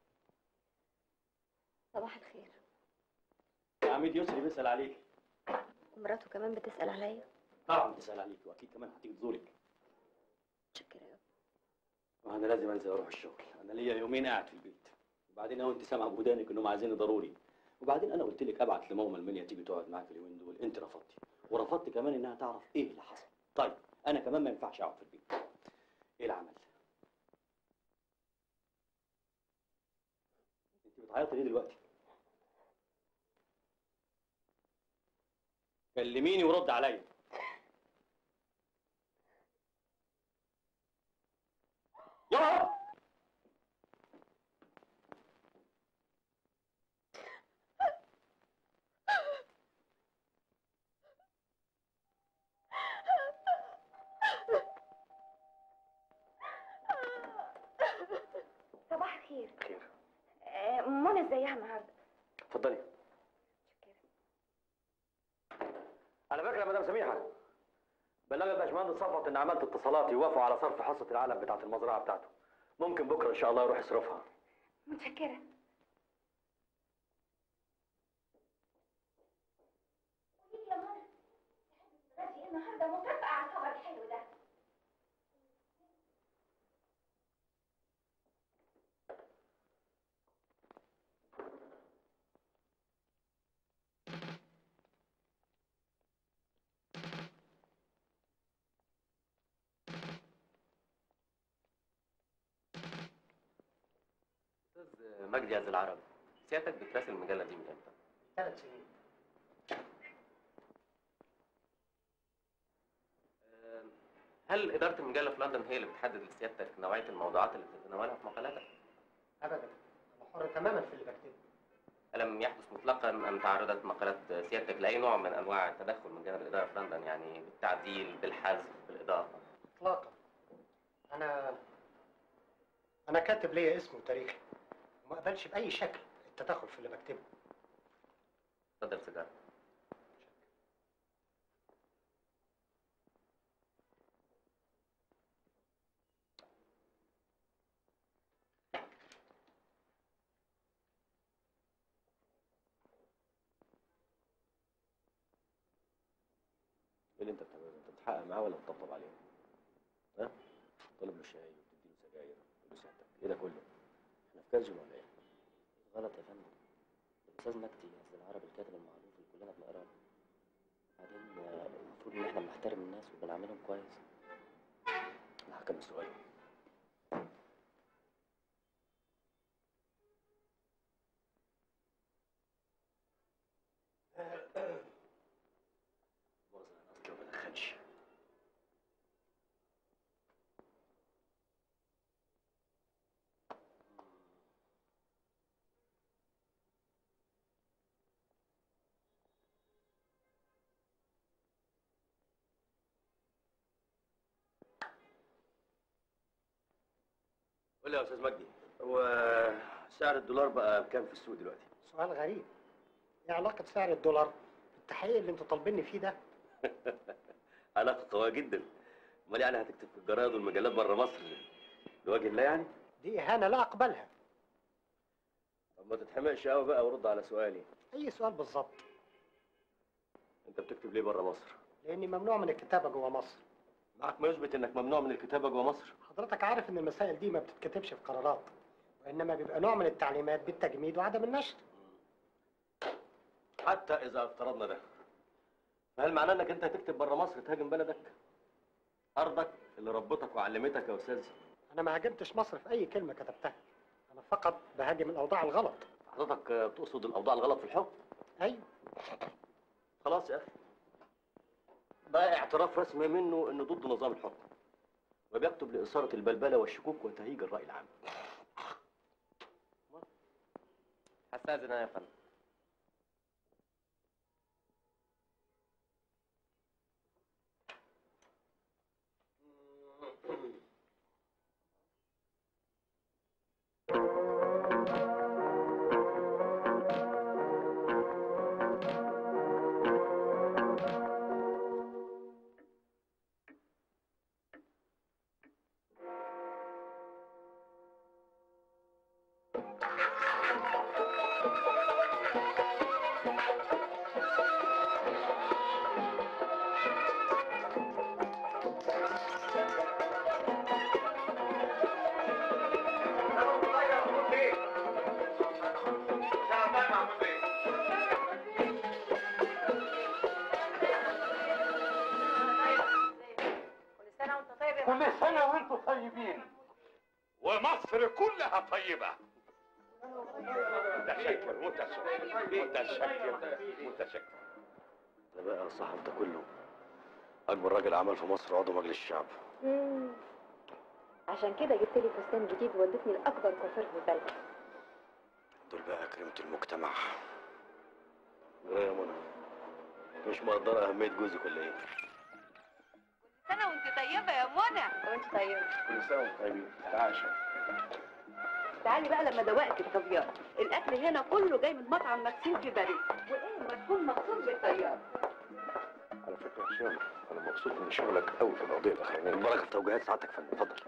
صباح الخير عميد يسري بيسال عليك ومراته كمان بتسأل عليا طبعا بتسال عليك واكيد كمان هتيجي تزورك متشكرة أوي. وانا لازم انزل اروح الشغل انا ليا يومين قاعد في البيت وبعدين اهو انت سامعه بودانك انهم عايزيني ضروري وبعدين انا قلت لك ابعت لماما المنيا تيجي تقعد معاك اليومين دول انت رفضتي ورفضت كمان انها تعرف ايه اللي حصل طيب انا كمان ما ينفعش اقعد في البيت ايه العمل انت بتعيطي ليه دلوقتي كلميني ورد عليا يا صباح الخير خير آه، منى ازيها النهارده اتفضلي على فكره يا مدام سميحه بلغ الباشمهندس صفوت ان عملت اتصالات يوافقوا على صرف حصه العلف بتاعه المزرعه بتاعته ممكن بكره ان شاء الله يروح يصرفها متشكرة قولي لي يا منى تحبي تتغدي النهارده مكافأة على الخبر الحلو ده استاذ مجدي عز العربي سيادتك بتراسل المجله دي من امتى؟ ثلاث سنين آه، هل اداره المجله في لندن هي اللي بتحدد لسيادتك نوعيه الموضوعات اللي بتتناولها في مقالاتك؟ ابدا انا حر تماما في اللي بكتبه الم يحدث مطلقا ان تعرضت مقالات سيادتك لاي نوع من انواع التدخل من جانب الاداره في لندن يعني بالتعديل بالحذف بالاضافه؟ اطلاقا انا انا كاتب ليا اسم وتاريخي وما اقبلش باي شكل التدخل في اللي بكتبه اتفضل سيجاره اللي انت بتعمله ده؟ انت بتحقق معاه ولا بتطبطب عليه؟ ها؟ طالب له شاي وبتديله سجاير وتقول له ساعتك ايه ده كله؟ احنا في كازينو ولا ايه؟ غلط يا فندم الاستاذ مجدي اصل العربي الكاتب المعروف اللي كلنا بنقراه بعدين آه، المفروض ان احنا بنحترم الناس وبنعاملهم كويس انا هكمل سؤالي مؤاخذة انا اصلي ما بدخنش قول لي يا استاذ مجدي هو سعر الدولار بقى بكام في السوق دلوقتي؟ سؤال غريب ايه علاقة سعر الدولار بالتحقيق اللي انتوا طالبيني فيه ده؟ علاقة قوية جدا امال يعني هتكتب في الجرايد والمجلات بره مصر لوجه الله يعني؟ دي إهانة لا أقبلها طب ما تتحمقش قوي بقى ورد على سؤالي أي سؤال بالظبط انت بتكتب ليه بره مصر؟ لأني ممنوع من الكتابة جوه مصر معك ما يثبت انك ممنوع من الكتابة جوه مصر حضرتك عارف إن المسائل دي ما بتتكتبش في قرارات وإنما بيبقى نوع من التعليمات بالتجميد وعدم النشر حتى اذا افترضنا ده فهل معناه انك انت هتكتب بره مصر تهاجم بلدك؟ ارضك اللي ربتك وعلمتك يا استاذ أنا ما هاجمتش مصر في أي كلمة كتبتها أنا فقط بهاجم الأوضاع الغلط حضرتك بتقصد الاوضاع الغلط في الحكم؟ أيوه خلاص يا اخي ده اعتراف رسمي منه انه ضد نظام الحكم وبيكتب لإثارة البلبلة والشكوك وتهيج الرأي العام هستاذن انا يا فندم كل سنة وانتم طيبين ومصر كلها طيبة متشكر متشكر متشكر متشكر ده بقى يا صاحب ده كله أكبر راجل أعمال في مصر عضو مجلس الشعب مم. عشان كده جبت لي فستان جديد وودتني لاكبر كوافير في البلد دول بقى كريمة المجتمع ايه يا منى مش مقدرة أهمية جوزك ولا إيه؟ سنة وانت طيبة يا منى وانت طيبة كل سنة وأنتم طيبين تعاشوا تعالي بقى لما دوقك الكافيار الاكل هنا كله جاي من مطعم مكسيم في باريس وايه ما تكون مبسوط بالطيار على فكرة يا هشام أنا مبسوط من شغلك قوي في القضية الأخرانية بركة توجيهات سعادتك يا فندم اتفضل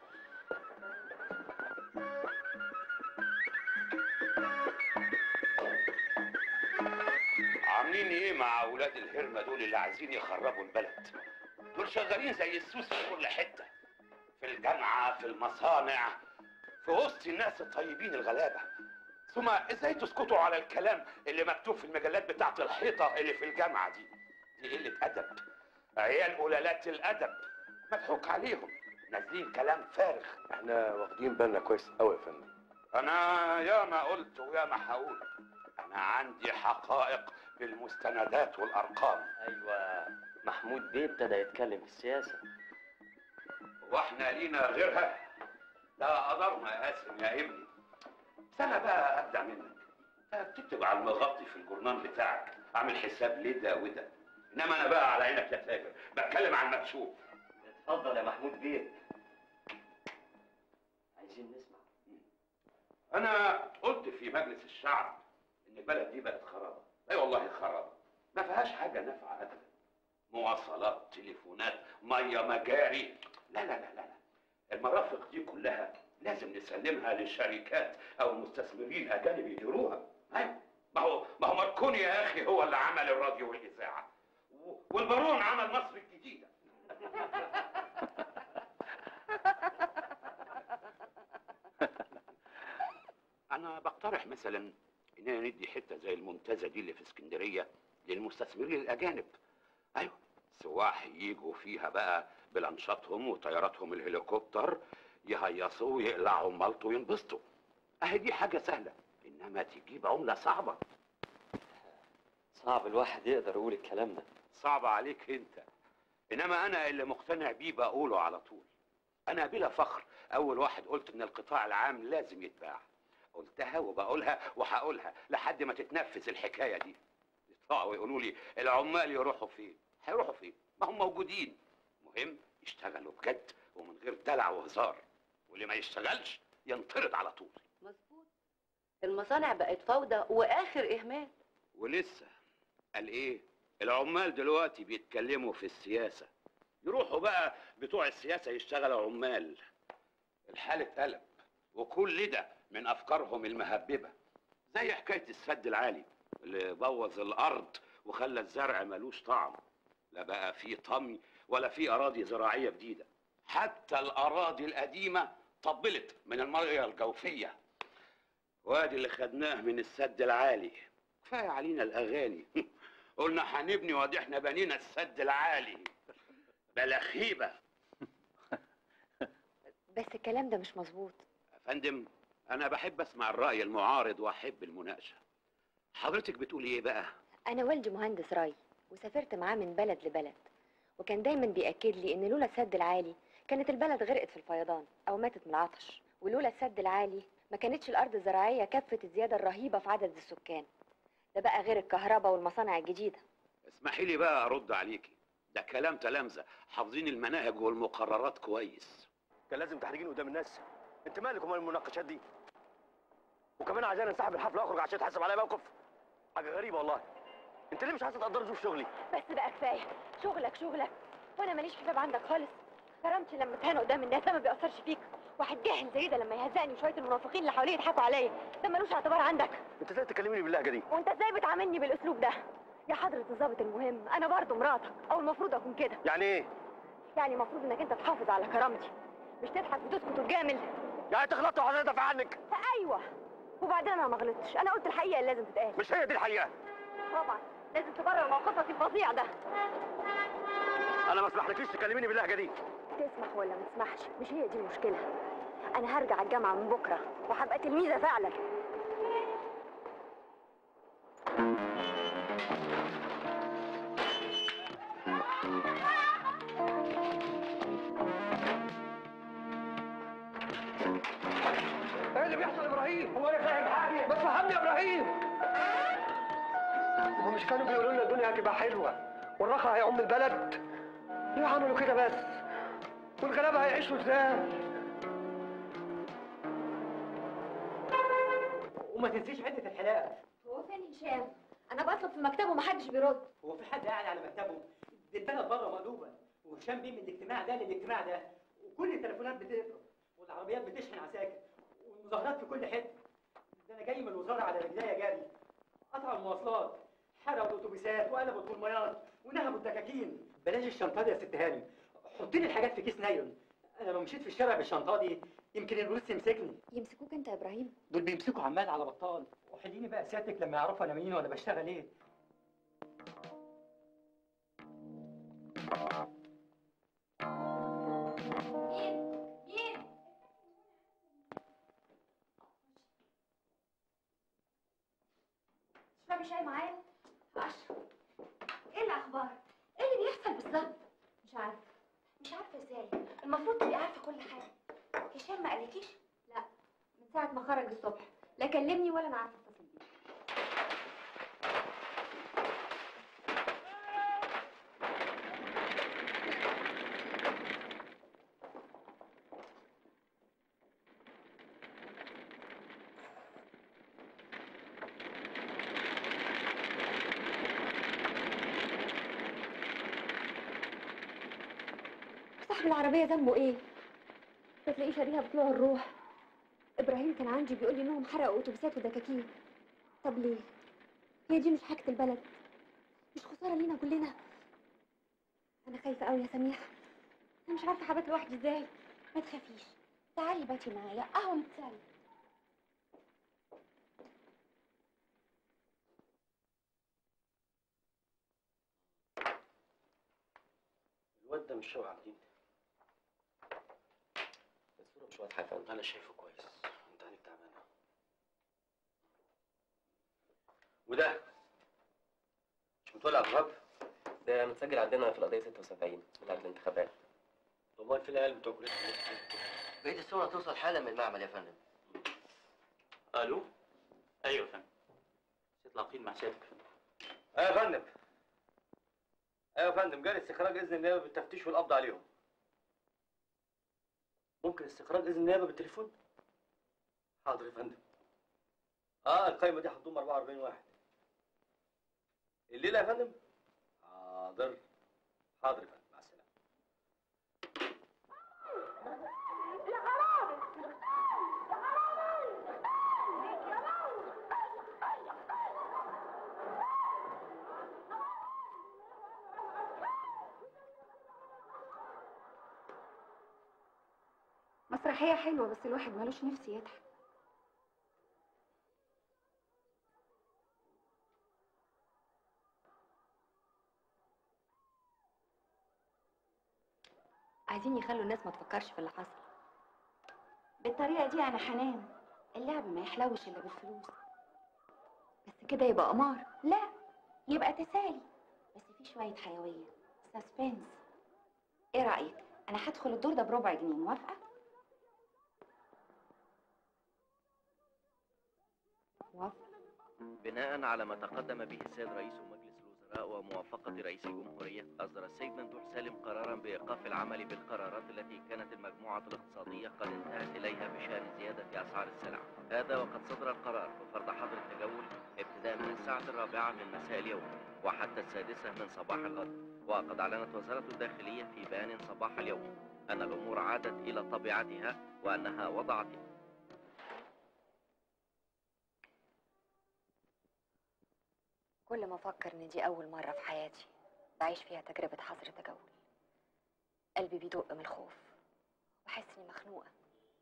عاملين ايه مع اولاد الهرمه دول اللي عايزين يخربوا البلد دول شغالين زي السوس في كل حته في الجامعه في المصانع في وسط الناس الطيبين الغلابه ثم ازاي تسكتوا على الكلام اللي مكتوب في المجلات بتاعت الحيطه اللي في الجامعه دي دي قله ادب عيال قلالات الادب مضحوك عليهم نازلين كلام فارغ احنا واخدين بالنا كويس قوي يا فندم انا ياما قلت وياما هقول انا عندي حقائق بالمستندات والارقام ايوه محمود بيه ابتدى يتكلم في السياسه واحنا لينا غيرها ده قدرنا يا قاسم يا ابني بس انا بقى ابدا منك أنت بتكتب على المغطي في الجورنال بتاعك اعمل حساب لده وده انما انا بقى على عينك يا تاجر بتكلم عن المكشوف اتفضل يا محمود بيه عايزين نسمع انا قلت في مجلس الشعب ان البلد دي بقت خرابه اي والله خرابه ما فيهاش حاجه نافعه ابدا مواصلات تليفونات ميه مجاري لا لا لا لا لا المرافق دي كلها لازم نسلمها للشركات او مستثمرين اجانب يديروها ايوه ما هو ما هو ماركوني يا اخي هو اللي عمل الراديو والاذاعه و- والبارون عمل مصر الجديده انا بقترح مثلا اننا ندي حته زي المنتزه دي اللي في اسكندريه للمستثمرين الاجانب ايوه سواح يجوا فيها بقى بلانشاتهم وطياراتهم الهليكوبتر يهيصوا ويقلعوا مالطو وينبسطوا اهي دي حاجه سهله انما تجيب عمله صعبه صعب الواحد يقدر يقول الكلام ده صعب عليك انت انما انا اللي مقتنع بيه بقوله على طول انا بلا فخر اول واحد قلت ان القطاع العام لازم يتباع قلتها وبقولها وهقولها لحد ما تتنفذ الحكايه دي يطلعوا ويقولوا لي العمال يروحوا فين هيروحوا فين ما هم موجودين مهم يشتغلوا بجد ومن غير دلع وهزار واللي ما يشتغلش ينطرد على طول مظبوط المصانع بقت فوضى واخر اهمال ولسه قال ايه العمال دلوقتي بيتكلموا في السياسة يروحوا بقى بتوع السياسة يشتغلوا عمال الحال اتقلب وكل ده من أفكارهم المهببة زي حكاية السد العالي اللي بوظ الأرض وخلى الزرع ملوش طعم لا بقى فيه طمي ولا فيه أراضي زراعية جديدة حتى الأراضي القديمة طبلت من المية الجوفية وادي اللي خدناه من السد العالي كفاية علينا الأغاني قلنا هنبني وادي احنا بنينا السد العالي بلا خيبة بس الكلام ده مش مظبوط يا فندم أنا بحب أسمع الرأي المعارض وأحب المناقشة حضرتك بتقولي إيه بقى؟ انا والدي مهندس راي وسافرت معاه من بلد لبلد وكان دايما بيأكد لي ان لولا السد العالي كانت البلد غرقت في الفيضان او ماتت من العطش ولولا السد العالي ما كانتش الارض الزراعيه كفت الزياده الرهيبه في عدد السكان ده بقى غير الكهرباء والمصانع الجديده اسمحي لي بقى أرد عليكي ده كلام تلامذة حافظين المناهج والمقررات كويس كان لازم تحرجين قدام الناس انت مالك ومال المناقشات دي وكمان عايزين انسحب من الحفله واخرج عشان تحاسب عليا موقف حاجه غريبه والله انت ليه مش عايزه تقدر ظروف شغلي بس بقى كفايه شغلك شغلك وانا ماليش حساب عندك خالص كرامتي لما اتهان قدام الناس ده ما بيأثرش فيك واحد جاهل زي ده لما يهزقني وشويه المنافقين اللي حواليه يضحكوا عليا ده ملوش اعتبار عندك انت ازاي تكلمني باللهجه دي وانت ازاي بتعاملني بالاسلوب ده يا حضرة الضابط المهم انا برضه مراتك او المفروض اكون كده يعني ايه يعني المفروض انك انت تحافظ على كرامتي مش تضحك وتسكت وتجامل يعني تغلط وحضرتك ادافع عنك ايوه وبعدين انا ما غلطتش انا قلت الحقيقه اللي لازم تتقال مش هي دي الحقيقه طبعا لازم تبرر موقفك الفظيع ده انا ما اسمحلكيش تكلميني باللهجه دي تسمح ولا ما تسمحش مش هي دي المشكله انا هرجع الجامعه من بكره وهبقى تلميذه فعلا ايه اللي بيحصل يا ابراهيم؟ هو انا فاهم حاجه؟ ما تفهمني يا ابراهيم هم مش كانوا بيقولوا لنا الدنيا هتبقى حلوه والرخاء هيعم البلد؟ ليه عملوا كده بس؟ والغلابه هيعيشوا ازاي؟ وما تنسيش عدة الحلاقة هو فين هشام؟ أنا بطلب في مكتبه ومحدش بيرد هو في حد قاعد على مكتبه دي البلد بره مقلوبة وهشام بيه من الاجتماع ده للاجتماع ده وكل التليفونات بتقفل والعربيات بتشحن عساكر والمظاهرات في كل حتة ده أنا جاي من الوزارة على رجليا جري قطعوا المواصلات حرقوا الأتوبيسات وقلبوا الطولميات ونهبوا الدكاكين بلاش الشنطة دي يا ست هانم حطي لي الحاجات في كيس نايلون أنا لو مشيت في الشارع بالشنطة دي يمكن البوليس يمسكني يمسكوك انت يا ابراهيم دول بيمسكوا عمال على بطال وحليني بقى سيادتك لما يعرفوا انا مين وانا بشتغل ايه تشربي شاي معايا؟ أشرب إيه الأخبار؟ إيه اللي بيحصل بالظبط؟ مش عارفة مش عارفة إزاي؟ المفروض تبقي عارفة كل حاجة هشام ما قالكيش؟ لا من ساعة ما خرج الصبح لا كلمني ولا أنا عارفة أتصل بيه صاحب العربية ذنبه ايه؟ بتلاقيه شاريها بطلوع الروح ابراهيم كان عندي بيقول لي انهم حرقوا اتوبيسات ودكاكين طب ليه؟ هي دي مش حاجة البلد مش خسارة لينا كلنا انا خايفه قوي يا سميحه انا مش عارفه هبات لوحدي ازاي ما تخافيش تعالي باتي معايا قهوه نتسلى الواد ده مش شبه عابدين الصورة مش واضحة يا فندم انا شايفه كويس انت عينك تعبانه وده مش متولي على الغرب ده متسجل عندنا في القضية 76 بتاعت الانتخابات امال فين العيال بتوع كليه بقية الصورة توصل حالا من المعمل يا فندم الو ايوه يا فندم سيد لقيل مع سيادتك ايوه يا فندم ايوه يا فندم جالي استخراج اذن النيابه بالتفتيش والقبض عليهم ممكن استخراج اذن النيابه بالتليفون حاضر يا فندم اه القايمه دي هتضم 44 واحد الليله يا فندم حاضر حاضر يا فندم مع السلامه مسرحية حلوة بس الواحد ملوش نفس يضحك عايزين يخلوا الناس ما تفكرش في اللي حصل بالطريقة دي أنا هنام اللعب ما يحلوش إلا بالفلوس بس كده يبقى قمار لا يبقى تسالي بس في شوية حيوية سسبنس إيه رأيك؟ أنا هدخل الدور ده بربع جنيه موافقة؟ بناء على ما تقدم به السيد رئيس مجلس الوزراء وموافقة رئيس الجمهورية أصدر السيد ممدوح سالم قرارا بإيقاف العمل بالقرارات التي كانت المجموعة الاقتصادية قد انتهت إليها بشأن زيادة أسعار السلع هذا وقد صدر القرار بفرض حظر التجول ابتداء من الساعة الرابعة من مساء اليوم وحتى السادسة من صباح الغد وقد أعلنت وزارة الداخلية في بيان صباح اليوم أن الأمور عادت إلى طبيعتها وأنها وضعت كل ما افكر ان دي اول مره في حياتي بعيش فيها تجربه حظر تجول قلبي بيدق من الخوف بحس اني مخنوقه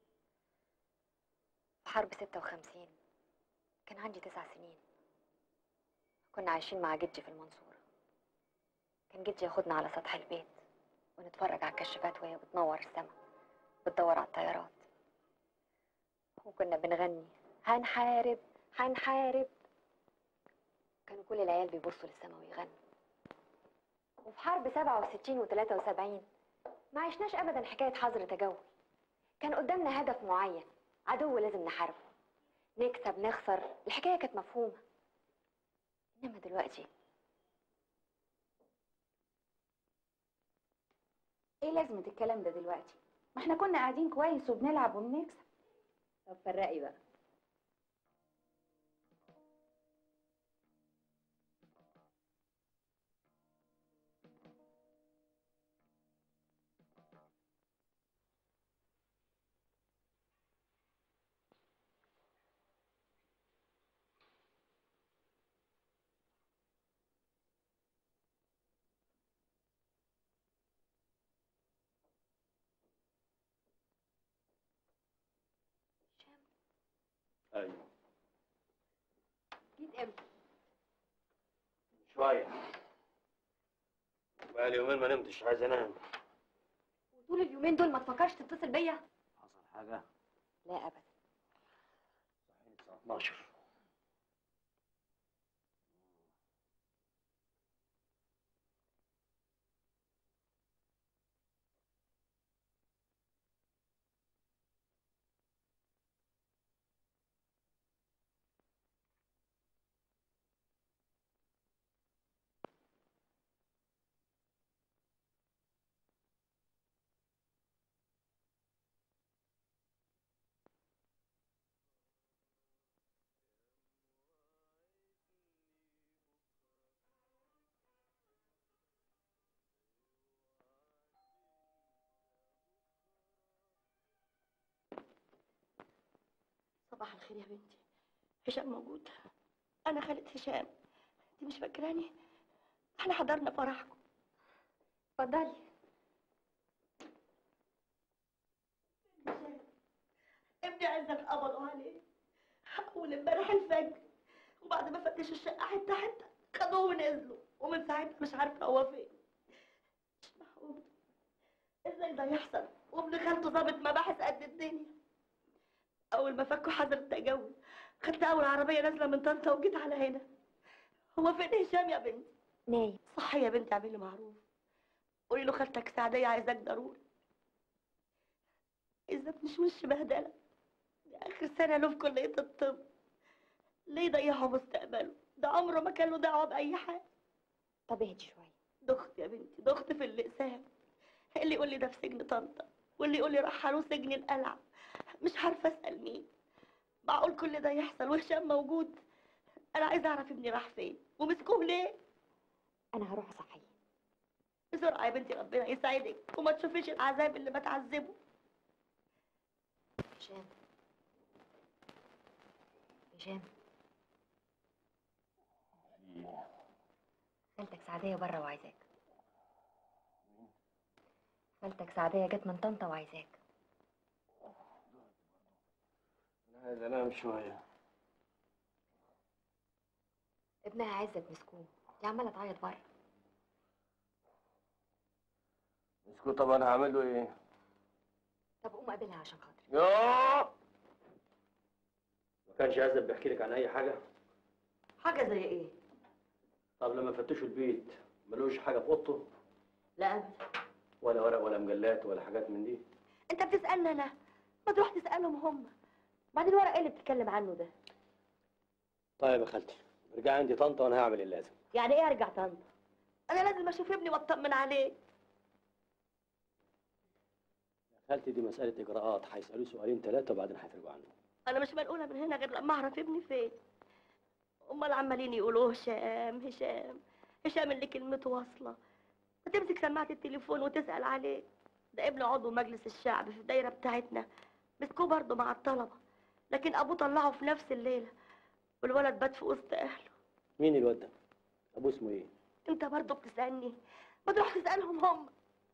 في حرب 56 كان عندي تسع سنين كنا عايشين مع جدي في المنصورة كان جدي ياخدنا على سطح البيت ونتفرج على الكشافات وهي بتنور السما بتدور على الطيارات وكنا بنغني هنحارب هنحارب كانوا كل العيال بيبصوا للسما ويغنوا وفي حرب 67 و 73 ما عشناش ابدا حكايه حظر تجول كان قدامنا هدف معين عدو لازم نحاربه نكسب نخسر الحكايه كانت مفهومه انما دلوقتي إيه لازمة الكلام ده دلوقتي؟ ما احنا كنا قاعدين كويس وبنلعب وبنكسب طب فرقي بقى ايوه جيت امتى شويه بقالي يومين ما نمتش عايز انام طول اليومين دول ما تفكرش تتصل بيا حصل حاجه لا ابدا الساعه 12 صباح الخير يا بنتي هشام موجود انا خالة هشام انت مش فاكراني احنا حضرنا فرحكم اتفضلي ابني عزت قبضوا عليه اول امبارح الفجر وبعد ما فتشوا الشقه حته حته خدوه ونزلوا ومن ساعتها مش عارفه هو فين مش معقول ازاي ده يحصل وابن خالته ظابط مباحث قد الدنيا اول ما فكوا حظر التجول خدت اول عربيه نازله من طنطا وجيت على هنا هو فين هشام يا بنتي نايم صح يا بنتي اعملي معروف قولي له خالتك سعديه عايزاك ضروري اذا مش وش بهدله دي اخر سنه له في كليه الطب ليه يضيعوا مستقبله ده عمره ما كان له دعوه باي حاجه طب اهدي شويه ضغط يا بنتي ضغط في الاقسام اللي يقول لي ده في سجن طنطا واللي يقول لي رحلوه سجن القلعه مش عارفه اسال مين معقول كل ده يحصل وهشام موجود انا عايزه اعرف ابني راح فين ومسكوه ليه انا هروح اصحيه بسرعه يا بنتي ربنا يسعدك وما تشوفيش العذاب اللي بتعذبه هشام هشام خالتك سعدية بره وعايزاك خالتك سعدية جت من طنطا وعايزاك انا عايز انام شويه ابنها عزت مسكوه دي عمالة تعيط بره مسكوت طب انا هعمل له ايه طب قوم قابلها عشان خاطري يوه ما كانش عزب بيحكي لك عن اي حاجه حاجه زي ايه طب لما فتشوا البيت ملوش حاجه في اوضته لا ابدا ولا ورق ولا مجلات ولا حاجات من دي انت بتسالني انا ما تروح تسالهم هم بعدين ورق ايه اللي بتتكلم عنه ده طيب يا خالتي ارجعي عندي طنطا وانا هعمل اللازم يعني ايه ارجع طنطا انا لازم اشوف ابني واطمن عليه خالتي دي مساله اجراءات هيسالوه سؤالين ثلاثه وبعدين هيفرجوا عنه انا مش منقوله من هنا غير لما اعرف ابني فين امال عمالين يقولوا هشام هشام هشام اللي كلمته واصله ما تمسك سماعه التليفون وتسال عليه ده ابن عضو مجلس الشعب في الدايره بتاعتنا مسكوه برضه مع الطلبه لكن ابوه طلعه في نفس الليله والولد بات في وسط اهله مين الواد ده ابوه اسمه ايه انت برضه بتسالني ما تروح تسالهم هم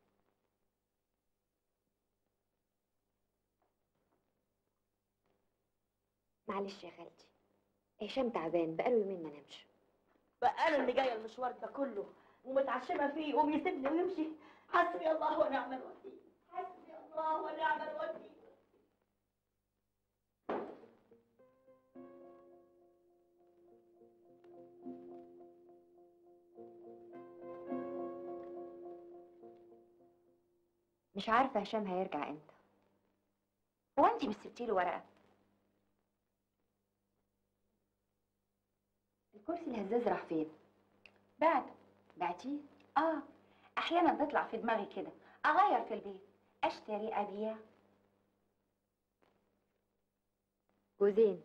معلش يا خالتي هشام تعبان بقاله يومين ما نامش بقى انا اللي جايه المشوار ده كله ومتعشمه فيه يقوم يسيبني ويمشي حسبي الله ونعم الوكيل حسبي الله ونعم الوكيل مش عارفة هشام هيرجع امتى هو انتي مش سبتيله ورقة الكرسي الهزاز راح فين؟ بعته بعتيه اه احيانا تطلع في دماغي كده اغير في البيت اشتري ابيع جوزين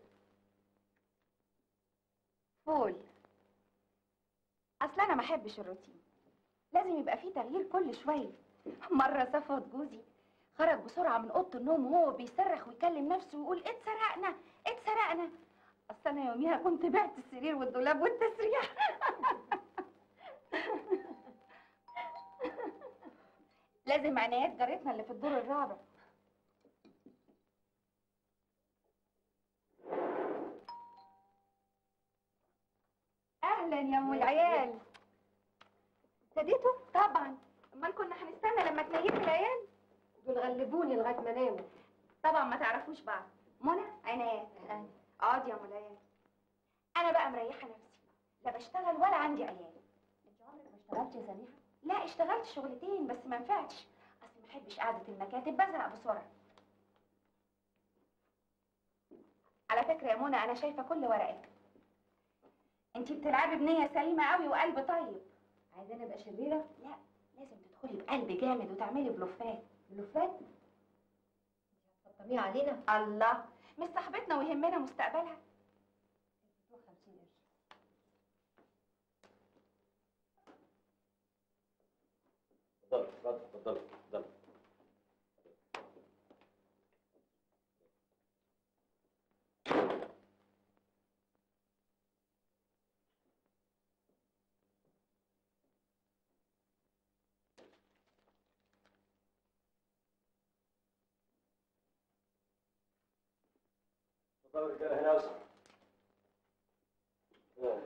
فول اصل انا ما احبش الروتين لازم يبقى فيه تغيير كل شويه مره صفوت جوزي خرج بسرعه من اوضه النوم وهو بيصرخ ويكلم نفسه ويقول اتسرقنا اتسرقنا اصل انا يوميها كنت بعت السرير والدولاب والتسريح لازم عنايات جارتنا اللي في الدور الرابع اهلا يا ام العيال ابتديتوا طبعا امال كنا هنستنى لما تنيموا العيال دول غلبوني لغايه ما ناموا طبعا ما تعرفوش بعض منى عنايات اقعدي يا ام العيال انا بقى مريحه نفسي لا بشتغل ولا عندي عيال انت عمرك ما اشتغلتي يا سميحه لا اشتغلت شغلتين بس ما نفعتش اصل ما بحبش قعده المكاتب بزهق بسرعه على فكره يا منى انا شايفه كل ورقك انت بتلعبي بنيه سليمه قوي وقلب طيب عايزاني ابقى شريره لا لازم تدخلي بقلب جامد وتعملي بلوفات بلوفات طميه علينا الله مش صاحبتنا ويهمنا مستقبلها اتفضل اتفضل اتفضل اتفضل طب الرجاله هنا اوسع آه.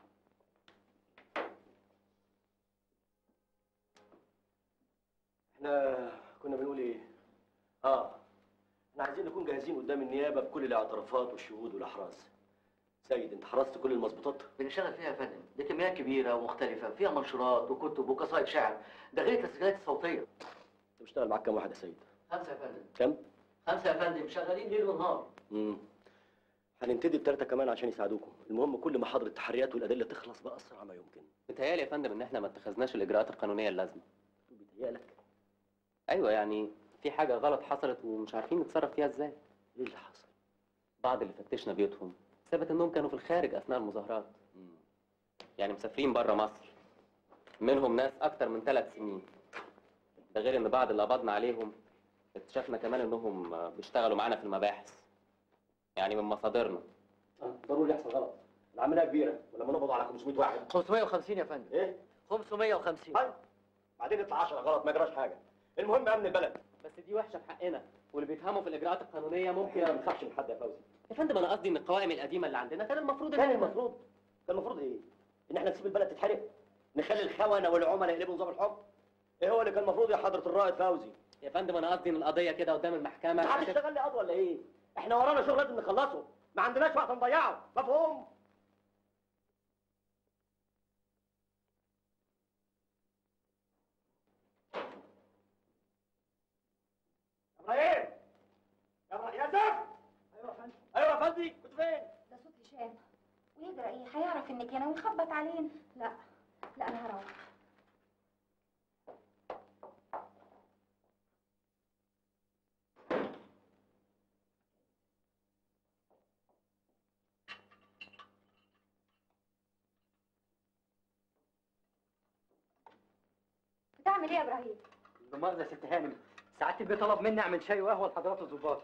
احنا كنا بنقول ايه؟ اه احنا عايزين نكون جاهزين قدام النيابه بكل الاعترافات والشهود والاحراز. سيد انت حرصت كل المظبوطات؟ بنشتغل فيها يا فندم دي كميات كبيره ومختلفه فيها منشورات وكتب وقصائد شعر ده غير التسجيلات الصوتيه انت بتشتغل معاك كام واحد يا سيد؟ خمسه يا فندم كام؟ خمسه يا فندم شغالين ليل ونهار امم هننتدي بثلاثه كمان عشان يساعدوكم، المهم كل ما حضر التحريات والادله تخلص باسرع ما يمكن. متهيألي يا فندم ان احنا ما اتخذناش الاجراءات القانونيه اللازمه بيتهيألك ايوه يعني في حاجه غلط حصلت ومش عارفين نتصرف فيها ازاي ايه اللي حصل بعض اللي فتشنا بيوتهم ثبت انهم كانوا في الخارج اثناء المظاهرات يعني مسافرين بره مصر منهم ناس اكتر من ثلاث سنين ده غير ان بعض اللي قبضنا عليهم اكتشفنا كمان انهم بيشتغلوا معانا في المباحث يعني من مصادرنا آه، ضروري يحصل غلط. العمليه كبيره ولما نقبض على 500 واحد 550 يا فندم ايه؟ 550 طيب بعدين يطلع 10 غلط ما يجراش حاجه. المهم امن البلد. بس دي وحشه في حقنا واللي بيفهموا في الاجراءات القانونيه ممكن احنا ما بنخافش من حد يا فوزي. يا فندم انا قصدي ان القوائم القديمه اللي عندنا كان المفروض كان إن إحنا- المفروض كان المفروض ايه؟ ان احنا نسيب البلد تتحرق؟ نخلي الخونه والعملاء يقلبوا نظام الحكم؟ ايه هو اللي كان المفروض يا حضره الرائد فوزي؟ يا فندم انا قصدي ان القضيه كده قدام المحكمه عايز تشتغل لي قضوه ولا ايه؟ احنا ورانا شغل لازم نخلصه، ما عندناش وقت نضيعه، مفهوم؟ يا ابراهيم يا ابراهيم يا زفت ايوه يا فندم ايوه يا فندم كنت فين؟ ده صوت هشام ويجرى ايه هيعرف انك انا ويخبط علينا لا لا انا هروح بتعمل ايه يا ابراهيم بمؤاخذة يا ست هانم سعادة البيه طلب مني اعمل شاي وقهوة لحضرات الضباط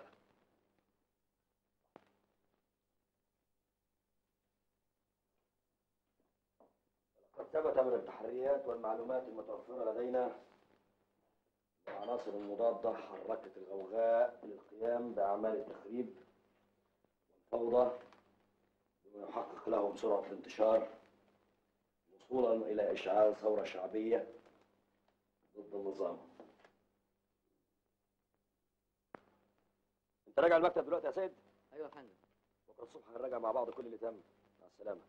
قد ثبت من التحريات والمعلومات المتوفرة لدينا أن العناصر المضادة حركت الغوغاء للقيام بأعمال التخريب والفوضى بما يحقق لهم سرعة الانتشار وصولا إلى إشعال ثورة شعبية ضد النظام أنت راجع المكتب دلوقتي يا سيد؟ ايوه يا فندم بكرة الصبح هنراجع مع بعض كل اللي تم مع السلامة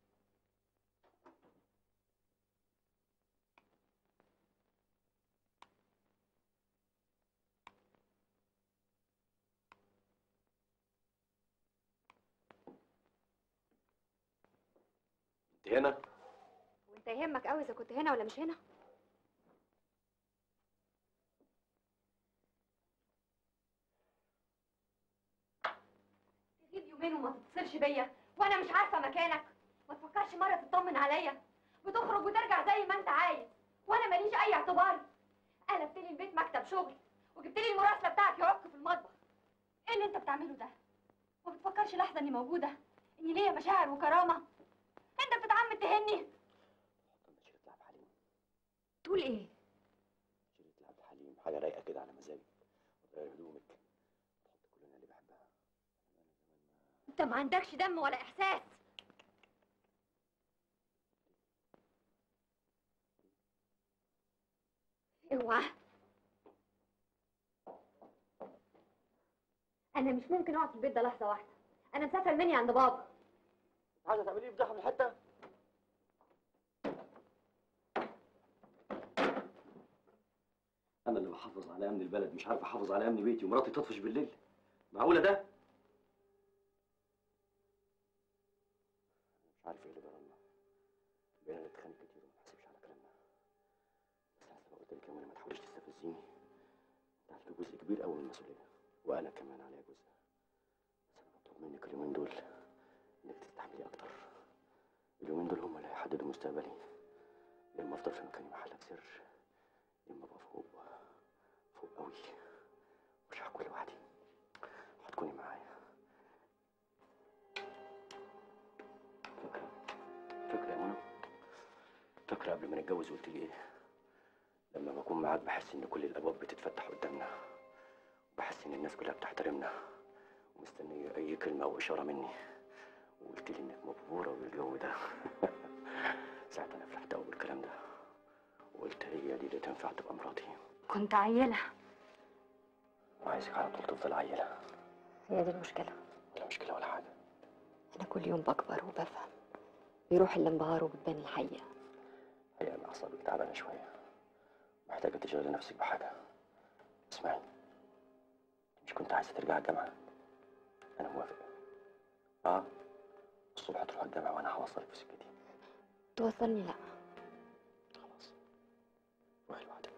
انت هنا؟ وانت يهمك قوي اذا كنت هنا ولا مش هنا تغيب يومين وما تتصلش بيا وانا مش عارفه مكانك ما تفكرش مره تطمن عليا بتخرج وترجع زي ما انت عايز وانا ماليش اي اعتبار قلبت لي البيت مكتب شغل وجبت لي المراسله بتاعك يعك في المطبخ ايه اللي انت بتعمله ده ما بتفكرش لحظه اني موجوده اني ليا مشاعر وكرامه انت بتتعمد تهني تقول ايه شريط عبد الحليم حاجة رايقة كده على مزاجك وتغير هدومك وتحط كل اللي بحبها انت ما عندكش دم ولا احساس اوعى انا مش ممكن اقعد في البيت ده لحظه واحده انا مسافره مني عند بابا عايزة تعملي لي فضيحة من الحتة؟ أنا اللي بحافظ على أمن البلد مش عارف أحافظ على أمن بيتي ومراتي تطفش بالليل معقولة ده؟ مش عارف إيه اللي جرى لنا بقينا نتخانق كتير وما نحسبش على كلامنا بس أنا زي ما قلت لك يا منى ما تحاوليش تستفزيني أنت عليك جزء كبير قوي من المسؤولية وأنا كمان عليا جزء بس أنا بطلب منك اليومين دول إنك تستحملي أكتر اليومين دول هم اللي هيحددوا مستقبلي يا إما أفضل في مكاني محلك سر يا إما أبقى فوق فوق قوي مش هكون لوحدي هتكوني معايا فاكرة فاكرة يا منى فاكرة قبل ما نتجوز قلت لي إيه لما بكون معاك بحس إن كل الأبواب بتتفتح قدامنا وبحس إن الناس كلها بتحترمنا مستنية أي كلمة أو إشارة مني وقلت لي إنك مبهورة بالجو ده ساعتها أنا فرحت أوي بالكلام ده وقلت هي دي اللي تنفع تبقى مراتي كنت عيلة وعايزك على طول تفضل عيلة هي دي المشكلة ولا مشكلة ولا حاجة أنا كل يوم بكبر وبفهم بيروح الانبهار وبتبان الحقيقة هي أنا أعصابك تعبانة شوية محتاجة تشغلي نفسك بحاجة اسمعي مش كنت عايزة ترجع الجامعة أنا موافق أه الصبح تروح الجامعة وأنا هوصلك في سكتي توصلني لأ خلاص روحي لوحدك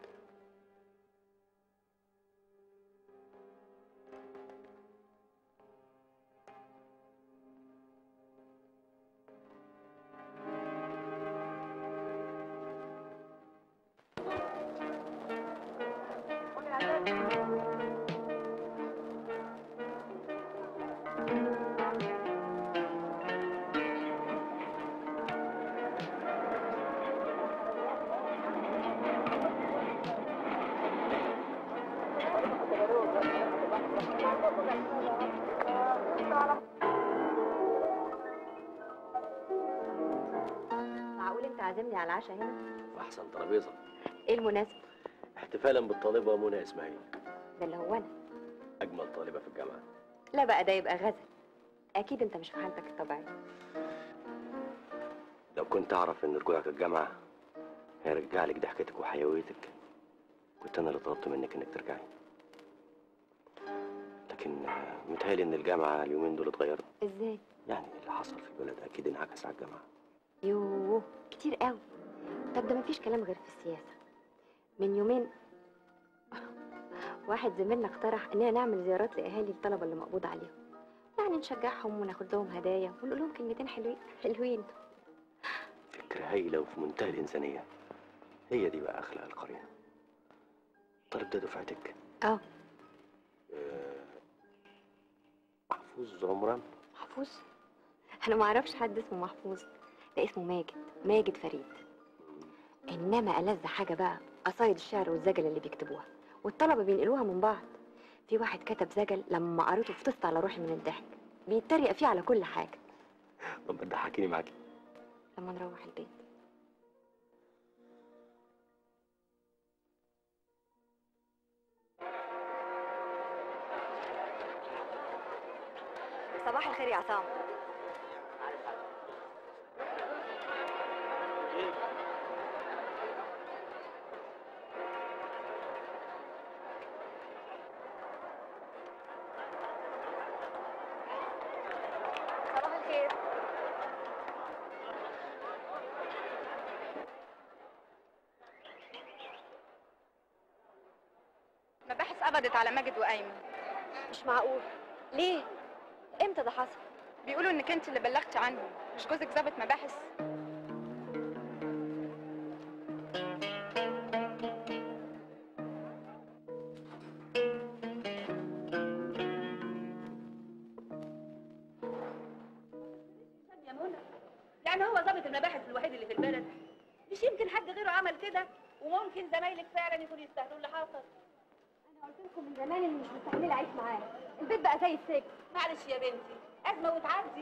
معقول أنت عازمني على العشاء هنا؟ في أحسن ترابيزة إيه المناسبة؟ احتفالا بالطالبة منى إسماعيل ده اللي هو أنا أجمل طالبة في الجامعة لا بقى ده يبقى غزل أكيد أنت مش في حالتك الطبيعية لو كنت أعرف إن رجوعك الجامعة هيرجع لك ضحكتك وحيويتك كنت أنا اللي طلبت منك إنك ترجعي لكن آه، متهيألي إن الجامعة اليومين دول اتغيرت إزاي؟ يعني اللي حصل في البلد أكيد انعكس على الجامعة يوه كتير قوي طب ده مفيش كلام غير في السياسة من يومين واحد زميلنا اقترح اننا نعمل زيارات لاهالي الطلبه اللي مقبوض عليهم يعني نشجعهم وناخد لهم هدايا ونقول لهم كلمتين حلوين حلوين فكرة هايلة وفي منتهى الإنسانية هي دي بقى أخلاق القرية الطالب ده دفعتك اه آه، محفوظ عمران محفوظ انا ما اعرفش حد اسمه محفوظ ده اسمه ماجد ماجد فريد انما ألذ حاجه بقى قصايد الشعر والزجل اللي بيكتبوها والطلبه بينقلوها من بعض في واحد كتب زجل لما قريته فطست على روحي من الضحك بيتريق فيه على كل حاجه طب بتضحكيني معاكي لما نروح البيت صباح الخير يا عصام صباح الخير مباحث قبضت على ماجد وايمن مش معقول ليه امتى ده حصل بيقولوا انك انت اللي بلغتي عنهم مش جوزك ظابط مباحث يا منى يعني هو ضابط المباحث الوحيد اللي في البلد مش يمكن حد غيره عمل كده وممكن زمايلك فعلا يكونوا يستاهلوا اللي حصل انا قلت لكم من زمان اني مش مستحمله اعيش معاه البيت بقى زي السجن معلش يا بنتي ازمه وتعدي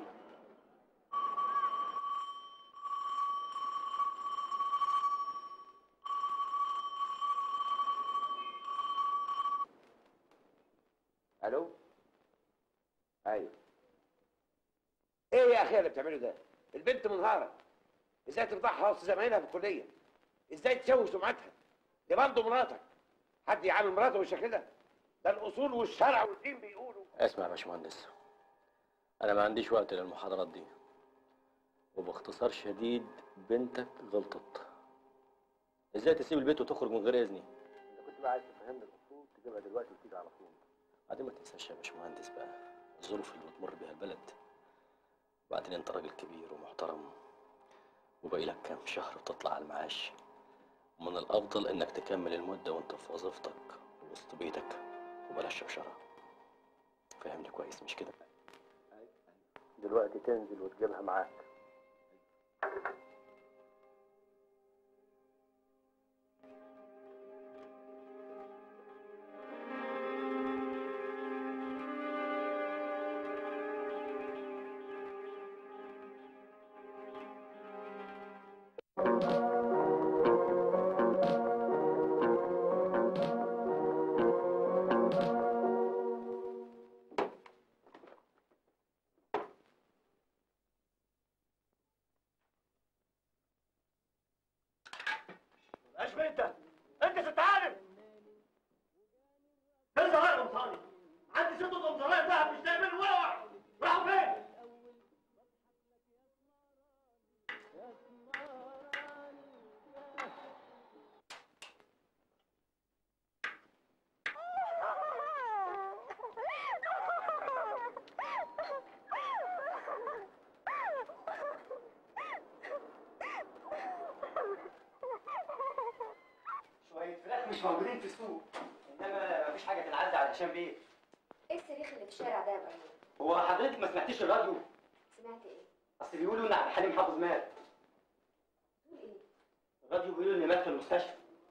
الو ايوه ايه يا اخي اللي بتعمله ده البنت منهاره ازاي تفضحها وسط زمايلها في الكليه ازاي تسوي سمعتها دي برضه مراتك حد يعامل مراته بالشكل ده ده الاصول والشرع والدين بيقولوا اسمع يا باشمهندس أنا ما عنديش وقت للمحاضرات دي وباختصار شديد بنتك غلطت ازاي تسيب البيت وتخرج من غير اذني انت كنت بقى عايز تفهمني المفروض تجيبها دلوقتي وتيجي على طول بعدين ما تنساش يا باشمهندس بقى الظروف اللي بتمر بيها البلد وبعدين انت راجل كبير ومحترم وباقي لك كام شهر وتطلع على المعاش ومن الافضل انك تكمل المده وانت في وظيفتك وسط بيتك وبلاش شوشره فاهمني كويس مش كده دلوقتي تنزل وتجيبها معاك ايش انت؟ انت ست عالم فين زراير قمصاني؟ عندي ست قمصانية ذهب مش لاقي منه ولا واحد راحوا فين؟ شوية فراخ مش موجودين في السوق انما مفيش حاجة تنعدي على هشام بيه ايه الصريخ اللي في الشارع ده يا ابراهيم هو حضرتك ما سمعتيش الراديو سمعت ايه اصل بيقولوا ان عبد الحليم حافظ مات تقول ايه الراديو بيقولوا ان مات في المستشفى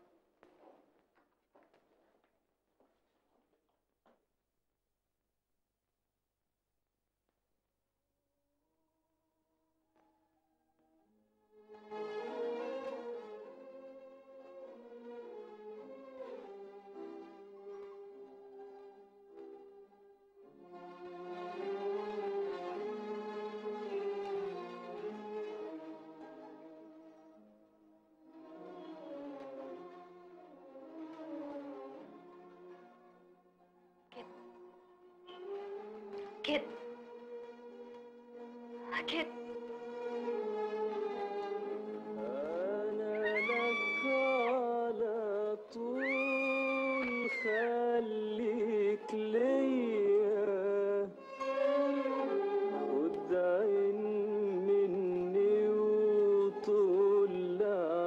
كده كده على طول خليك ليا خد عين مني وطول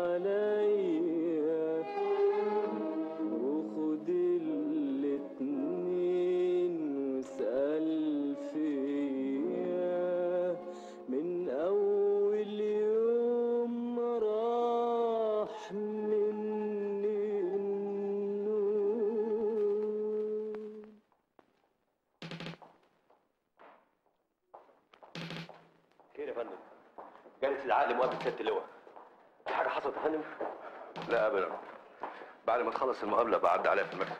عليا وخد الاتنين واسأل فيا من أول يوم ما راح مني النور خير يا فندم جالس العقل مقابل ست لواء في حاجه حصلت يا فندم لا ابدا بعد ما تخلص المقابله بعدي عليها في المكتب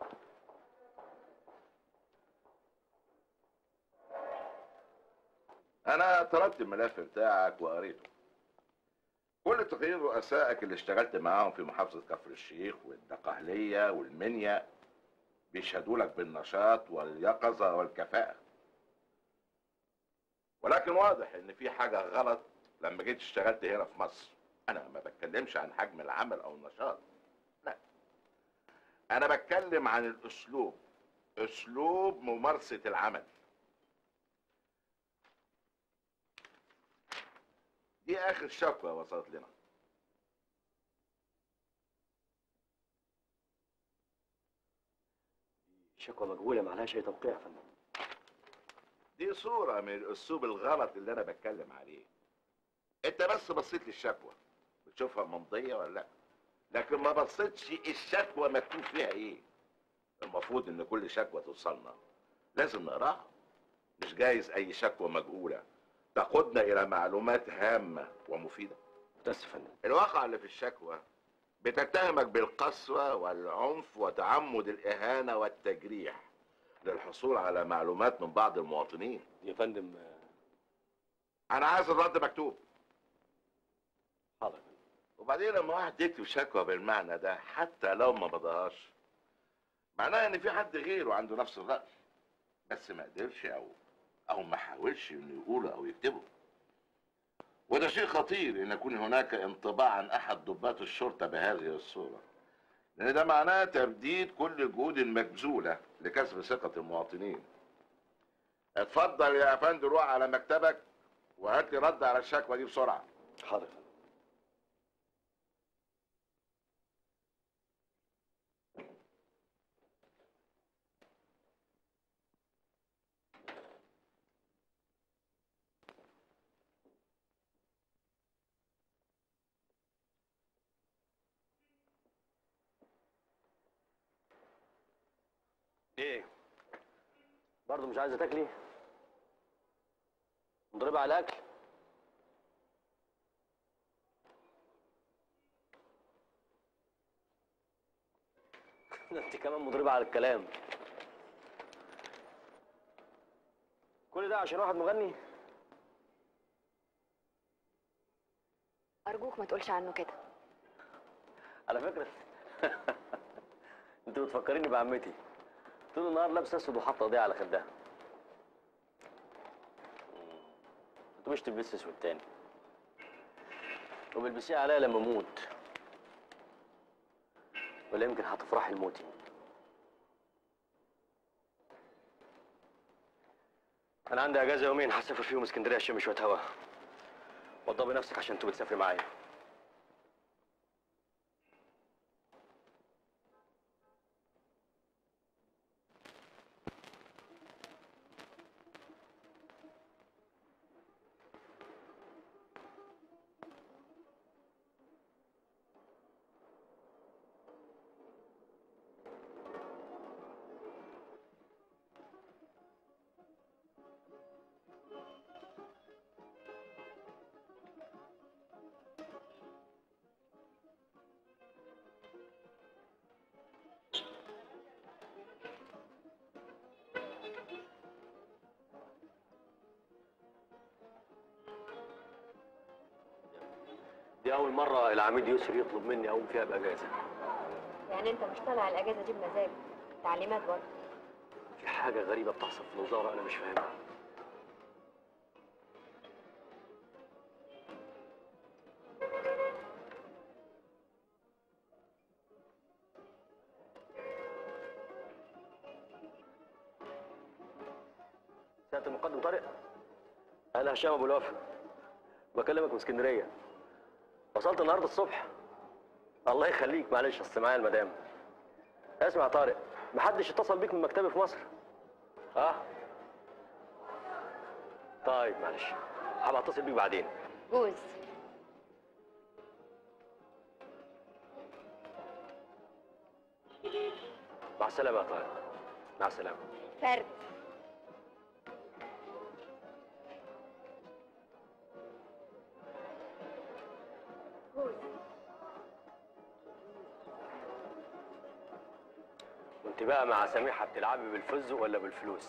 انا طلبت الملف بتاعك وقريته كل تقرير رؤسائك اللي اشتغلت معاهم في محافظه كفر الشيخ والدقهليه والمنيا بيشهدوا لك بالنشاط واليقظه والكفاءه ولكن واضح ان في حاجه غلط لما جيت اشتغلت هنا في مصر انا ما بتكلمش عن حجم العمل او النشاط لا انا بتكلم عن الاسلوب اسلوب ممارسه العمل دي اخر شكوى وصلت لنا شكوى مجهوله معلهاش اي توقيع يا فندم دي صورة من الأسلوب الغلط اللي أنا بتكلم عليه. أنت بس بصيت للشكوى بتشوفها ممضية ولا لأ؟ لكن ما بصيتش الشكوى مكتوب فيها إيه. المفروض إن كل شكوى توصلنا لازم نقراها. مش جايز أي شكوى مجهولة تقودنا إلى معلومات هامة ومفيدة. متأسف يا فندم. الواقع اللي في الشكوى بتتهمك بالقسوة والعنف وتعمد الإهانة والتجريح للحصول على معلومات من بعض المواطنين يا فندم أنا عايز الرد مكتوب حاضر وبعدين لما واحد يكتب شكوى بالمعنى ده حتى لو ما مضاهاش معناها ان في حد غيره عنده نفس الرأي بس ما قدرش او او ما حاولش انه يقوله او يكتبه وده شيء خطير ان يكون هناك انطباع عن احد ضباط الشرطه بهذه الصوره لان ده معناه ترديد كل الجهود المبذوله لكسب ثقه المواطنين اتفضل يا افندي روح على مكتبك وهات لي رد على الشكوى دي بسرعه حاضر ايه برضه مش عايزه تاكلي نضربها على الاكل ده انت كمان مضربة على الكلام كل ده عشان واحد مغني ارجوك ما تقولش عنه كده على فكرة انت بتفكريني بعمتي طول النهار لابسه اسود وحاطه ايديها على خدها انت مش تلبسي اسود تاني وبلبسيه عليا لما اموت ولا يمكن هتفرحي لموتي انا عندي اجازه يومين هسافر فيهم اسكندريه اشم شويه هوا وضبي نفسك عشان انت بتسافري معايا دي اول مره العميد يسري يطلب مني اقوم فيها باجازه يعني انت مش طالع الاجازه دي بمزاج تعليمات برضه في حاجه غريبه بتحصل في الوزاره انا مش فاهمها سياده المقدم طارق انا هشام ابو الوفا بكلمك من اسكندريه وصلت النهارده الصبح الله يخليك معلش اصل معايا المدام اسمع يا طارق محدش اتصل بيك من مكتبي في مصر ها طيب معلش هبقى اتصل بيك بعدين جوز مع السلامه يا طارق مع السلامه فرد جوز وانت بقى مع سميحه بتلعبي بالفز ولا بالفلوس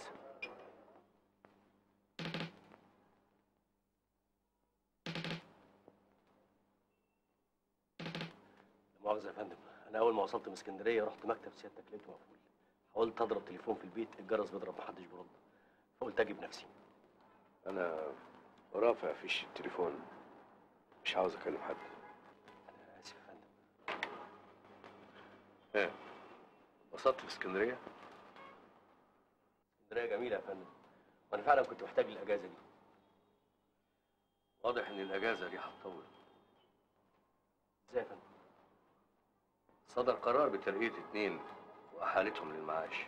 لا مؤاخذه يا فندم انا اول ما وصلت من اسكندريه رحت مكتب سيادتك لقيته مقفول حاولت اضرب تليفون في البيت الجرس بيضرب محدش بيرد فقلت اجيب نفسي انا رافع فيش التليفون مش عاوز اكلم حد انا اسف يا فندم ايه وصلت في اسكندريه اسكندريه جميله يا فندم وانا فعلا كنت محتاج الاجازه دي واضح ان الاجازه دي هتطول ازاي يا فندم صدر قرار بترقيه اتنين واحالتهم للمعاش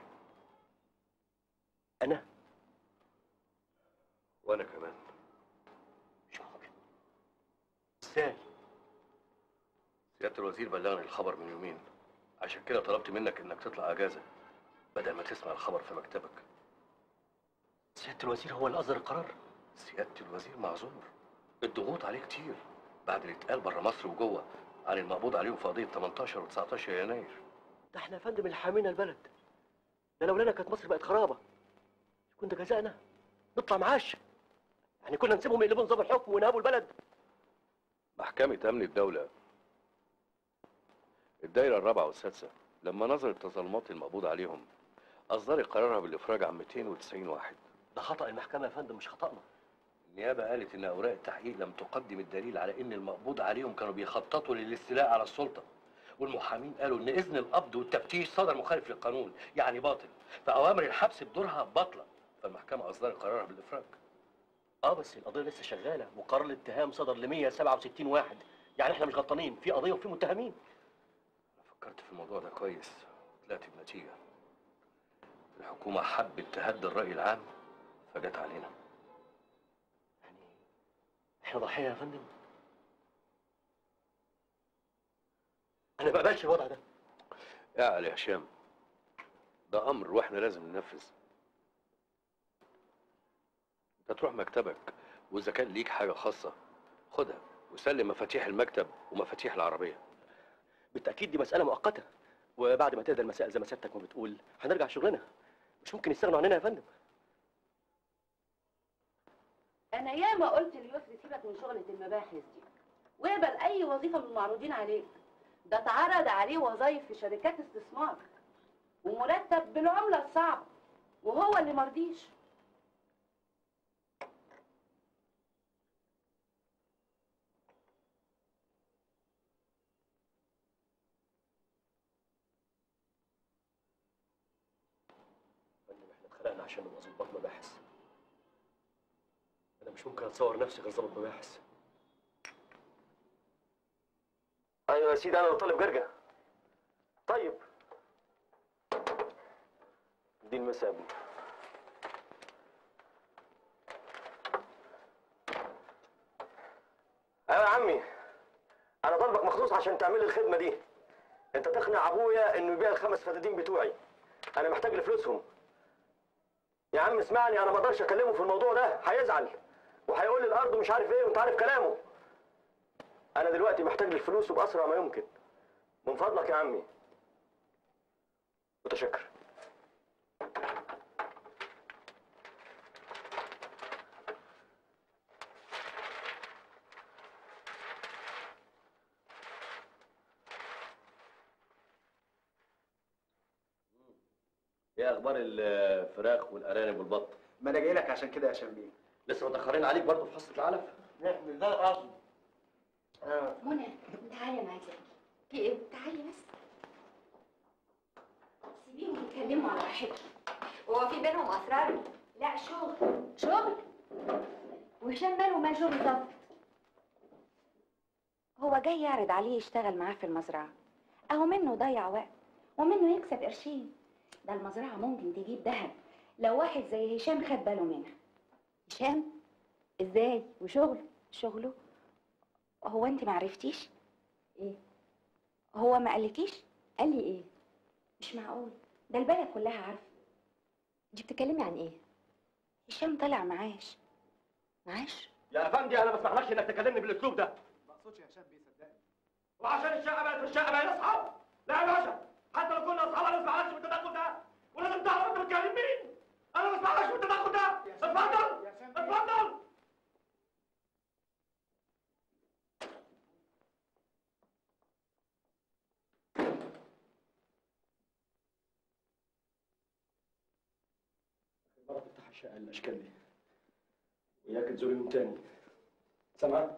انا وانا كمان مش ممكن ازاي سياده الوزير بلغني الخبر من يومين عشان كده طلبت منك انك تطلع اجازه بدل ما تسمع الخبر في مكتبك سياده الوزير هو اللي اصدر القرار سياده الوزير معذور الضغوط عليه كتير بعد اللي اتقال بره مصر وجوه عن المقبوض عليهم في قضيه 18 و19 يناير ده احنا يا فندم اللي حامينا البلد ده لولانا كانت مصر بقت خرابه كنا جزائنا نطلع معاش يعني كنا نسيبهم يقلبوا نظام الحكم وينهبوا البلد محكمة أمن الدولة الدائرة الرابعة والسادسة لما نظرت التظلمات المقبوض عليهم أصدرت قرارها بالإفراج عن 290 واحد ده خطأ المحكمة يا فندم مش خطأنا النيابة قالت إن أوراق التحقيق لم تقدم الدليل على إن المقبوض عليهم كانوا بيخططوا للاستيلاء على السلطة والمحامين قالوا إن إذن القبض والتفتيش صدر مخالف للقانون يعني باطل فأوامر الحبس بدورها باطلة فالمحكمة أصدرت قرارها بالإفراج اه بس القضية لسه شغالة وقرار الاتهام صدر ل 167 واحد يعني احنا مش غلطانين في قضية وفي متهمين فكرت في الموضوع ده كويس طلعت بنتيجة الحكومة حبت تهدي الرأي العام فجت علينا احنا ضحية يا فندم انا ما بقبلش الوضع ده يا علي هشام ده أمر وإحنا لازم ننفذ أنت تروح مكتبك وإذا كان ليك حاجة خاصة خدها وسلم مفاتيح المكتب ومفاتيح العربية بالتأكيد دي مسألة مؤقتة وبعد ما تهدى المسائل زي ما سيادتك ما بتقول هنرجع شغلنا مش ممكن يستغنوا عننا يا فندم انا ياما قلت ليسري سيبك من شغله المباحث دي واقبل اي وظيفه من المعروضين عليك ده اتعرض عليه وظايف في شركات استثمار ومرتب بالعمله الصعبه وهو اللي مرضيش فندم احنا اتخلقنا عشان نبقى ظباط مباحث انا مش ممكن اتصور نفسي غير ظابط مباحث ايوه يا سيدي انا طالب جرجة طيب دي المسا يا ابني ايوه يا عمي انا طالبك مخصوص عشان تعمل لي الخدمه دي انت تقنع ابويا انه يبيع الخمس فدادين بتوعي انا محتاج لفلوسهم يا عم اسمعني انا ما اقدرش اكلمه في الموضوع ده هيزعل وهيقول لي الارض مش عارف ايه وانت عارف كلامه انا دلوقتي محتاج للفلوس وباسرع ما يمكن من فضلك يا عمي متشكر ايه اخبار الفراخ والارانب والبط ما انا جاي لك عشان كده يا شمبيه لسه متاخرين عليك برضه في حصه العلف مش ده القصد منى تعالي انا عايزاكي في ايه تعالي بس سيبيهم يتكلموا على راحتهم هو في بينهم اسرار لا شغل شغل وهشام ماله ما شغل ظبط هو جاي يعرض عليه يشتغل معاه في المزرعه اهو منه ضيع وقت ومنه يكسب قرشين ده المزرعه ممكن تجيب ذهب لو واحد زي هشام خد باله منها هشام ازاي وشغله شغله هو انت ما عرفتيش ايه هو ما قالكيش قال لي ايه مش معقول ده البلد كلها عارفه انت بتتكلمي عن ايه هشام طلع معاش معاش يا افندي انا ما اسمحلكش انك تكلمني بالاسلوب ده ما اقصدش يا هشام بيه صدقني وعشان الشقه بقت في الشقه بقينا اصحاب لا يا باشا حتى لو كنا اصحاب انا ما اسمحلكش بالتدخل ده ولازم تعرف انت بتكلم مين انا ما اسمحلكش بالتدخل ده اتفضل اتفضل مرة تفتح الشقة الأشكال دي وإياك تزوري يوم تاني سامعة؟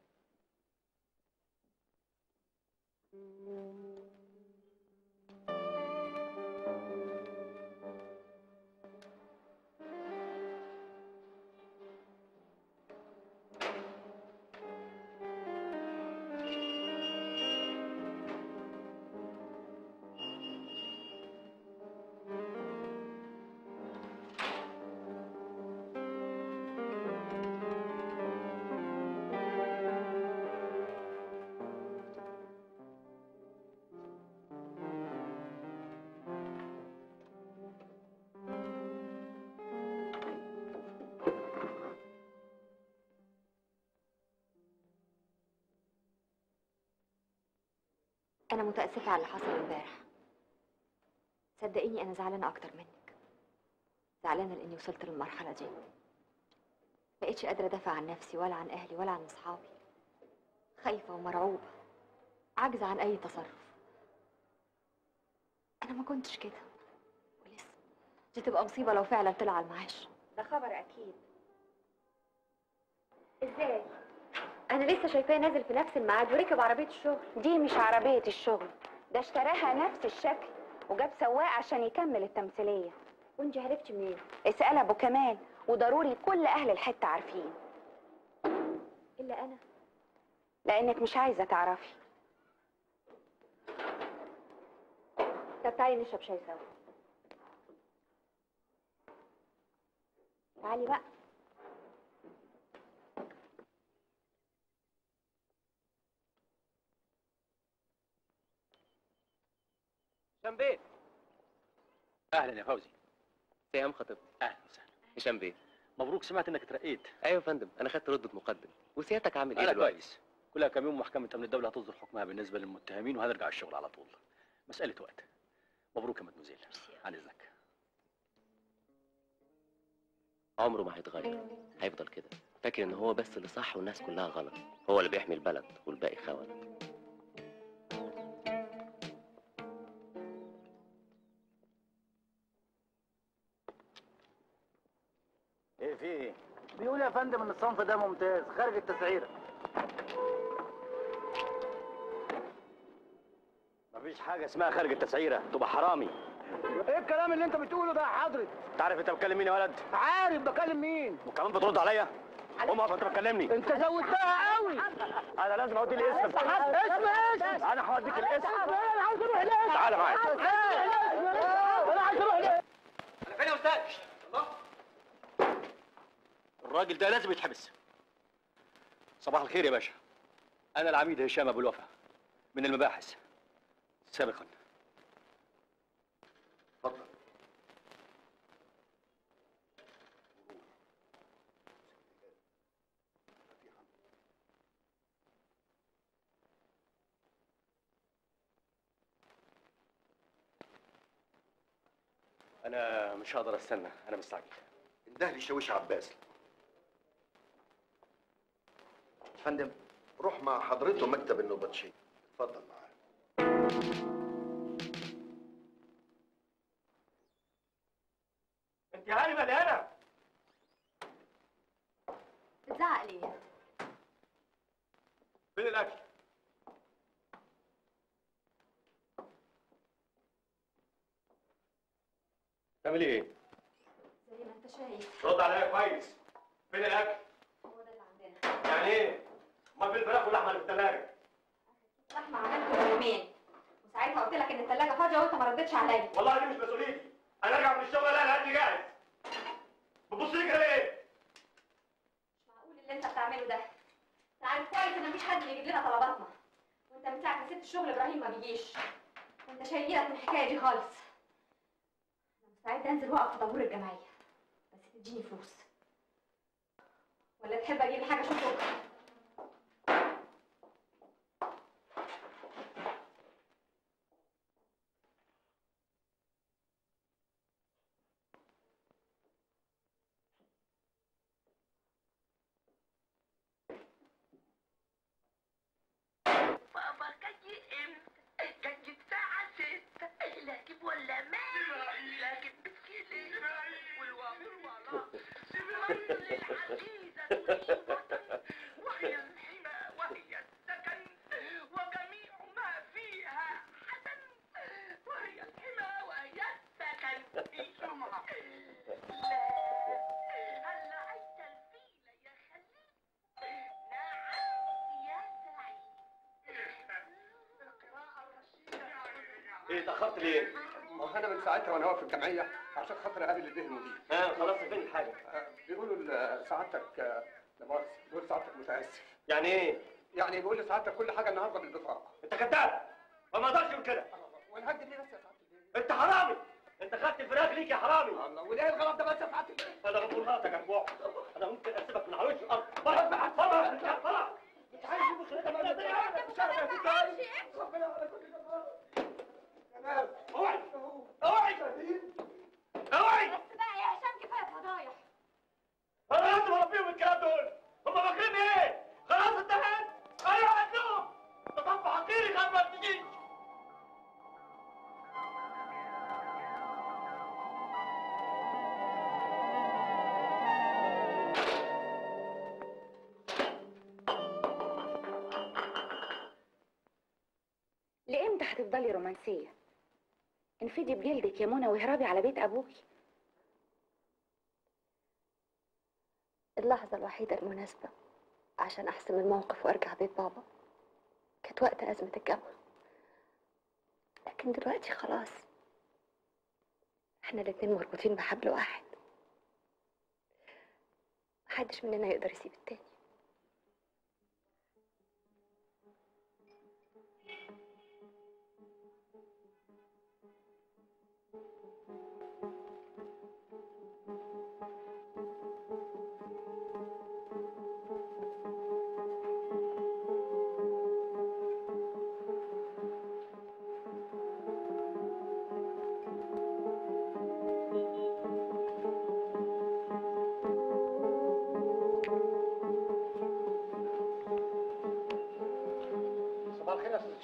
أنا متأسفة على اللي حصل امبارح صدقيني أنا زعلانة أكتر منك زعلانة لأني وصلت للمرحلة دي بقيتش قادرة أدافع عن نفسي ولا عن أهلي ولا عن أصحابي خايفة ومرعوبة عاجزة عن أي تصرف أنا ما كنتش كده ولسه دي تبقى مصيبة لو فعلا طلع على المعاش ده خبر اكيد ازاي؟ أنا لسه شايفاه نازل في نفس الميعاد وركب عربية الشغل دي مش عربية الشغل ده اشتراها نفس الشكل وجاب سواق عشان يكمل التمثيلية وانت عرفتي منين؟ اسأل ابو كمال وضروري كل اهل الحتة عارفين إلا أنا لانك مش عايزة تعرفي طب تعالي نشرب شاي سوا تعالي بقى هشام بيه اهلا يا فوزي سهام خطيبتي اهلا وسهلا هشام بيه مبروك سمعت انك اترقيت ايوه يا فندم انا خدت رتبه مقدم وسيادتك عامل ايه انا دلوقتي كويس كلها كام يوم محكمة أمن الدولة هتصدر حكمها بالنسبة للمتهمين وهنرجع الشغل على طول مساله وقت مبروك يا مدموزيل عن اذنك عمره ما هيتغير هيفضل كده فاكر ان هو بس اللي صح والناس كلها غلط هو اللي بيحمي البلد والباقي خون ايه في ايه؟ بيقول يا فندم ان الصنف ده ممتاز خارج التسعيره مفيش حاجه اسمها خارج التسعيره تبقى حرامي ايه الكلام اللي انت بتقوله ده يا حضرتك؟ انت عارف انت بتكلم مين يا ولد عارف بكلم مين؟ وكمان بترد عليا قوم اقف انت بتكلمني انت زودتها قوي انا لازم اودي الاسم اسم اسم انا هوديك الاسم انا عايز اروح ليه؟ تعالى معايا انا عايز اروح ليه؟ انا فين يا استاذ الله الراجل ده لازم يتحبس صباح الخير يا باشا انا العميد هشام ابو الوفا من المباحث سابقا اتفضل انا مش هقدر استنى انا مستعجل انده لي شاويش عباس فندم روح مع حضرته مكتب النوبطشي اتفضل معاه انت يا هاني مليانه بتزعق ليه؟ فين الاكل تعمل ايه زي ما انت شايف رد عليا كويس فين الاكل هو ده اللي عندنا يعني ايه امال فين الفراخ واللحمه اللي في الثلاجه لحمة عملته من يومين وساعتها قلت لك ان الثلاجة فاضية وانت ما ردتش عليا والله دي مش مسؤوليتي انا ارجع من الشغل الاقي الاكل جاهز بتبص لي كده ليه معقول اللي انت بتعمله ده انت عارف كويس ان مفيش حد بيجيب لنا طلباتنا وانت من ساعة ما سبت الشغل ابراهيم ما بيجيش وانت شايلك من الحكاية دي خالص انا مستعدة انزل واقف في طابور الجمعية بس تديني فلوس ولا تحب اجيب حاجة اشوف بكرة بابا جاي امتى؟ جاي الساعة ستة لكن ولا ماشي لكن بتشيلي والوامر وراه سمعي للعزيزة تريد وطن وهي الحمى وهي السكن وجميع ما فيها حسن وهي الحمى وهي السكن سمعة لا هل عيت الفيل يا خليل نعم يا سعيد ايه اتاخرت ليه ما هو انا من ساعتها وانا واقف في الجمعيه عشان خاطر اقابل البيه المدير ها خلاص فين الحاجه بيقولوا ل- سعادتك آه، لا مؤاخذه بيقول سعادتك متاسف يعني ايه يعني بيقول لسعادتك كل حاجه النهارده بالبطاقه انت كذاب وما اقدرش اقول كده وانا هكدب ليه بس يا سعاده انت حرامي انت خدت الفراخ ليك يا حرامي الله وليه الغلط ده بس يا سعاده انا غفور غلطك يا جموع انا ممكن اسيبك من على وش الارض بره بقى بره بره مش عايز اجيب خليتك من الدنيا مش عارف يا ستار ربنا على كل ده اوعي اوعي اوعي بس بقى يا هشام كفاية فضايح انا لازم اربيهم الكلام دول هم فاكرين ايه خلاص انتهت ايوه عندهم تطبع حقيري خد ما تجيش لإمتى هتفضلي رومانسية؟ انفدي بجلدك يا منى واهربي على بيت أبوكي اللحظة الوحيدة المناسبة عشان أحسم الموقف وأرجع بيت بابا كانت وقت أزمة الجامعة لكن دلوقتي خلاص احنا الاتنين مربوطين بحبل واحد محدش مننا يقدر يسيب التاني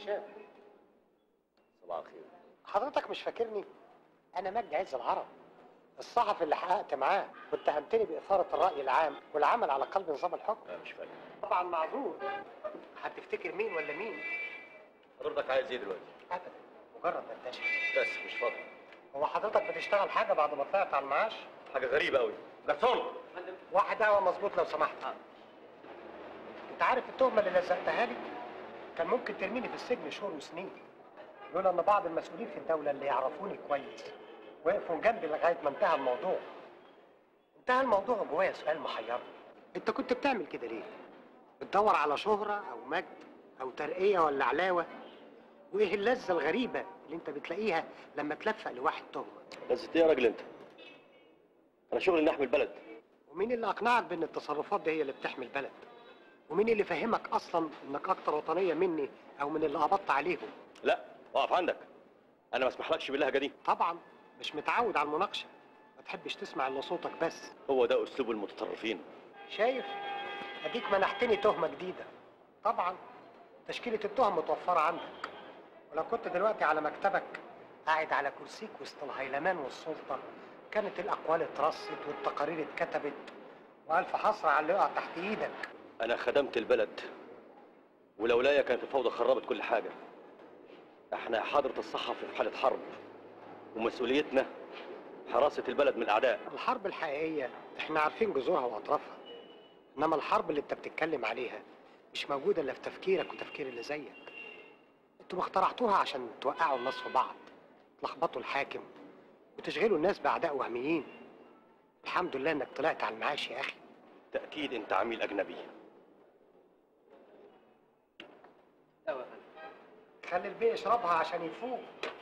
هشام صباح الخير حضرتك مش فاكرني انا مجدي عز العرب الصحفي اللي حققت معاه واتهمتني باثاره الراي العام والعمل على قلب نظام الحكم لا مش فاكر طبعا معذور هتفتكر مين ولا مين حضرتك عايز ايه دلوقتي ابدا مجرد دردشه بس مش فاضي هو حضرتك بتشتغل حاجه بعد ما طلعت على المعاش حاجه غريبه قوي جرسون واحد قهوه مظبوط لو سمحت انت عارف التهمه اللي لزقتها لي كان ممكن ترميني في السجن شهور وسنين لولا ان بعض المسؤولين في الدوله اللي يعرفوني كويس وقفوا جنبي لغايه ما انتهى الموضوع انتهى الموضوع جوايا سؤال محيرني انت كنت بتعمل كده ليه بتدور على شهره او مجد او ترقيه ولا علاوه وايه اللذه الغريبه اللي انت بتلاقيها لما تلفق لواحد تهمه بس ايه يا راجل انت انا شغلي اني احمي البلد ومين اللي اقنعك بان التصرفات دي هي اللي بتحمي البلد ومين اللي فهمك اصلا انك اكتر وطنيه مني او من اللي قبضت عليهم لا اقف عندك انا ما اسمحلكش باللهجه دي طبعا مش متعود على المناقشه ما تحبش تسمع الا صوتك بس هو ده اسلوب المتطرفين شايف اديك منحتني تهمه جديده طبعا تشكيله التهم متوفره عندك ولو كنت دلوقتي على مكتبك قاعد على كرسيك وسط الهيلمان والسلطه كانت الاقوال اترصت والتقارير اتكتبت والف حسره على اللي وقع تحت ايدك انا خدمت البلد ولولايا كانت الفوضى خربت كل حاجه احنا حضرة الصحفي في حالة حرب ومسؤوليتنا حراسة البلد من الأعداء الحرب الحقيقيه احنا عارفين جذورها واطرافها انما الحرب اللي انت بتتكلم عليها مش موجوده الا في تفكيرك وتفكير اللي زيك انتوا اخترعتوها عشان توقعوا الناس في بعض تلخبطوا الحاكم وتشغلوا الناس باعداء وهميين الحمد لله انك طلعت على المعاش يا اخي تأكيد أنت عميل أجنبي خلي البيه يشربها عشان يفوق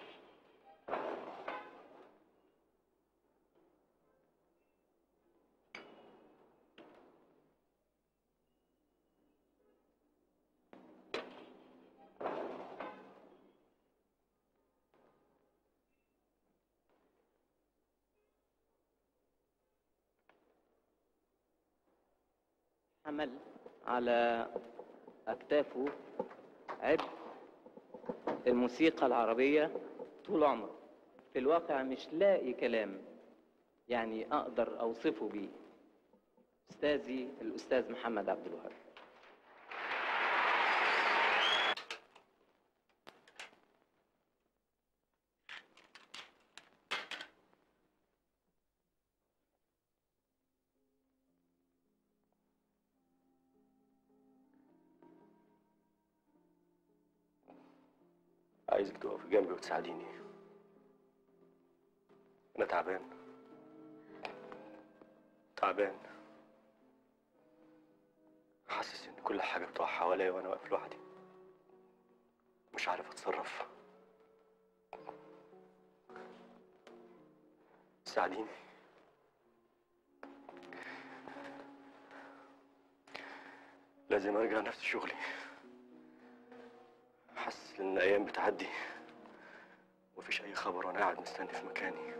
حمل على أكتافه عبء الموسيقى العربية طول عمره في الواقع مش لاقي كلام يعني أقدر أوصفه بيه أستاذي الأستاذ محمد عبد الوهاب عايزك تقفي جنبي وتساعديني أنا تعبان تعبان حاسس إن كل حاجة بتقع حواليا وأنا واقف لوحدي مش عارف أتصرف ساعديني لازم أرجع نفس شغلي حاسس ان الايام بتعدي ومفيش اي خبر وانا قاعد مستني في مكاني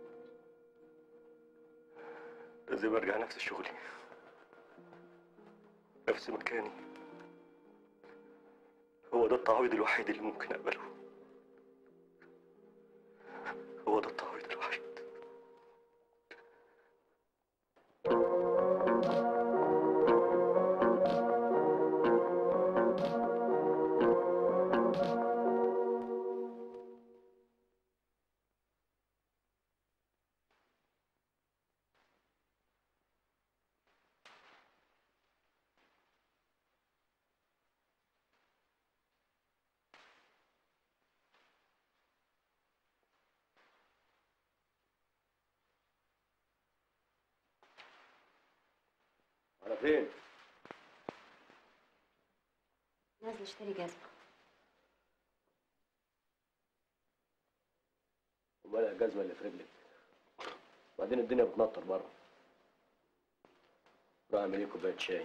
لازم ارجع نفس شغلي نفس مكاني هو ده التعويض الوحيد اللي ممكن اقبله هو ده التعويض الوحيد على فين؟ نازل اشتري جزمة ومال الجزمة اللي في رجلك وبعدين الدنيا بتنطر بره روح اعمل لي كوباية شاي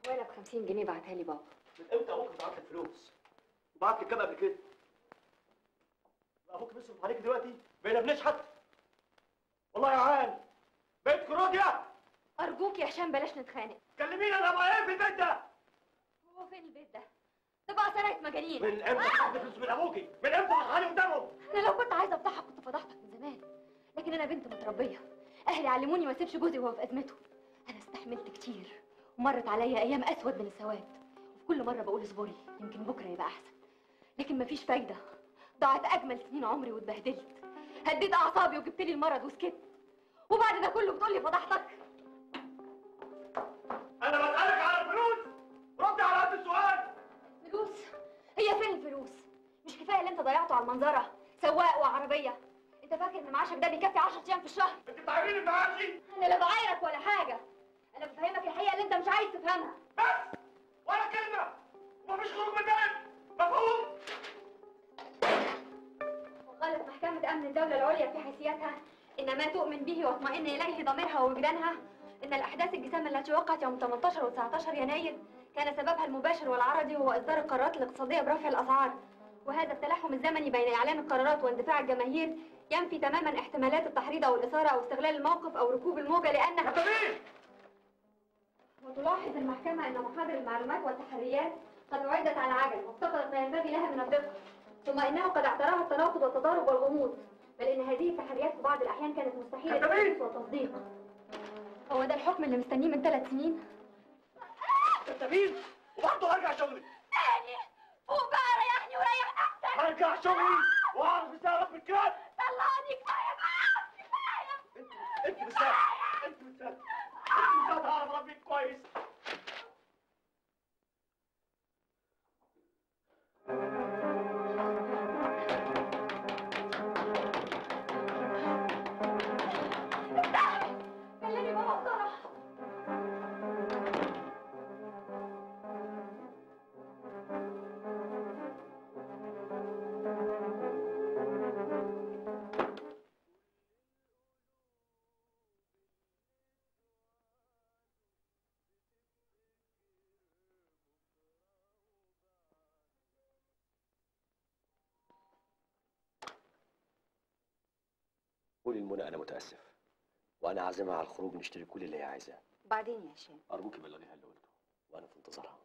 وانا ب 50 جنيه بعتها لي بابا من امتى ابوك بيبعت لك فلوس؟ وبعت لك كام قبل كده؟ ابوك بيصرف عليك دلوقتي؟ بقينا بنشحت؟ والله يا عال بيت كروديا ارجوك يا هشام بلاش نتخانق كلميني انا ابقى ايه في البيت ده؟ هو فين البيت ده تبقى سرقة مجانين من امتى خدت فلوس من ابوكي؟ من امتى دخلي قدامهم؟ انا لو كنت عايزه افضحك كنت فضحتك من زمان لكن انا بنت متربيه اهلي علموني ما اسيبش جوزي وهو في ازمته انا استحملت كتير ومرت عليا ايام اسود من السواد وفي كل مره بقول اصبري يمكن بكره يبقى احسن لكن مفيش فايده ضاعت اجمل سنين عمري واتبهدلت هديت اعصابي وجبت لي المرض وسكت وبعد ده كله بتقول لي فضحتك انا بسالك على الفلوس ردي على قد السؤال فلوس هي فين الفلوس مش كفايه اللي انت ضيعته على المنظره سواق وعربيه انت فاكر ان معاشك ده بيكفي 10 ايام في الشهر انت بتعيريني بمعاشي انا لا بعايرك ولا حاجه انا بفهمك الحقيقه اللي انت مش عايز تفهمها بس ولا كلمه ومفيش خروج من البيت مفهوم وقالت محكمة أمن الدولة العليا في حيثياتها إن ما تؤمن به واطمئن إليه ضميرها ووجدانها إن الأحداث الجسام التي وقعت يوم 18 و 19 يناير كان سببها المباشر والعرضي هو إصدار القرارات الاقتصادية برفع الأسعار وهذا التلاحم الزمني بين إعلان القرارات واندفاع الجماهير ينفي تماما احتمالات التحريض أو الإثارة أو استغلال الموقف أو ركوب الموجة لأنها وتلاحظ المحكمة أن محاضر المعلومات والتحريات قد أعدت على عجل وافتقدت ما ينبغي لها من الدقة ثم إنه قد اعتراها التناقض والتضارب والغموض بل إن هذه التحريات في بعض الأحيان كانت مستحيلة التنفيذ والتصديق هو ده الحكم اللي مستنيه من ثلاث سنين؟ كذابين وبرضه هرجع شغلي تاني وبقى ريحني وريح نفسك هرجع شغلي واعرف ازاي في الكلام طلعني كفاية بقى كفاية انت بالذات انت بالذات انت بالذات هعرف اربيك كويس كلمي بابا بسرعة قولي لمنى انا متاسف وانا عازمها على الخروج نشتري كل اللي هي عايزاه بعدين يا هشام ارجوكي بلغيها اللي قلته وانا في انتظارها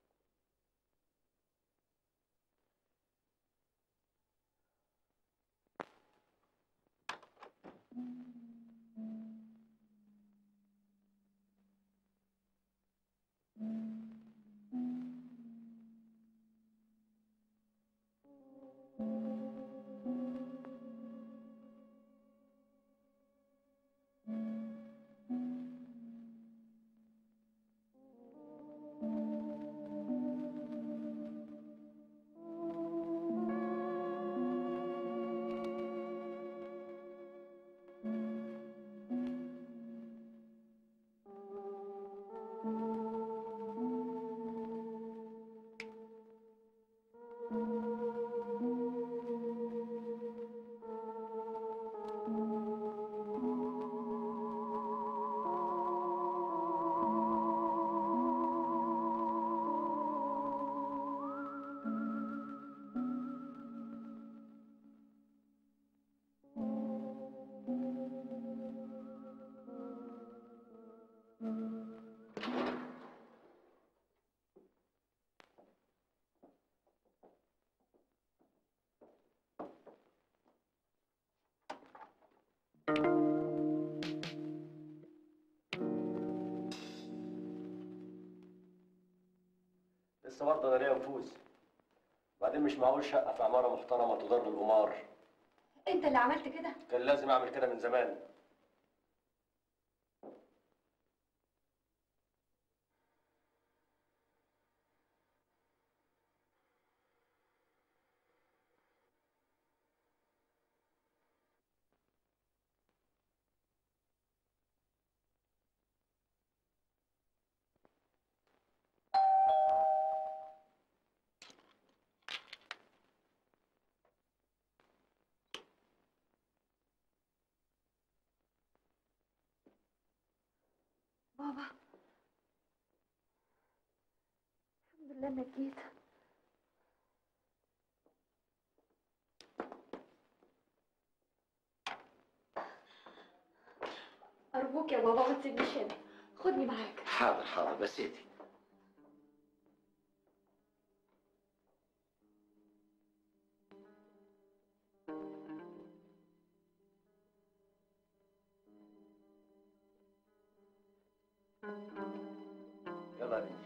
لسه برضه انا ليا نفوذ بعدين مش معقول شقه في عماره محترمه تضر القمار أنت اللي عملت كده كان لازم اعمل كده من زمان بابا لله انك جيت ارجوك يا بابا ما تسيبنيش هنا خدني معاك حاضر حاضر بس ايدي يلا يا بنتي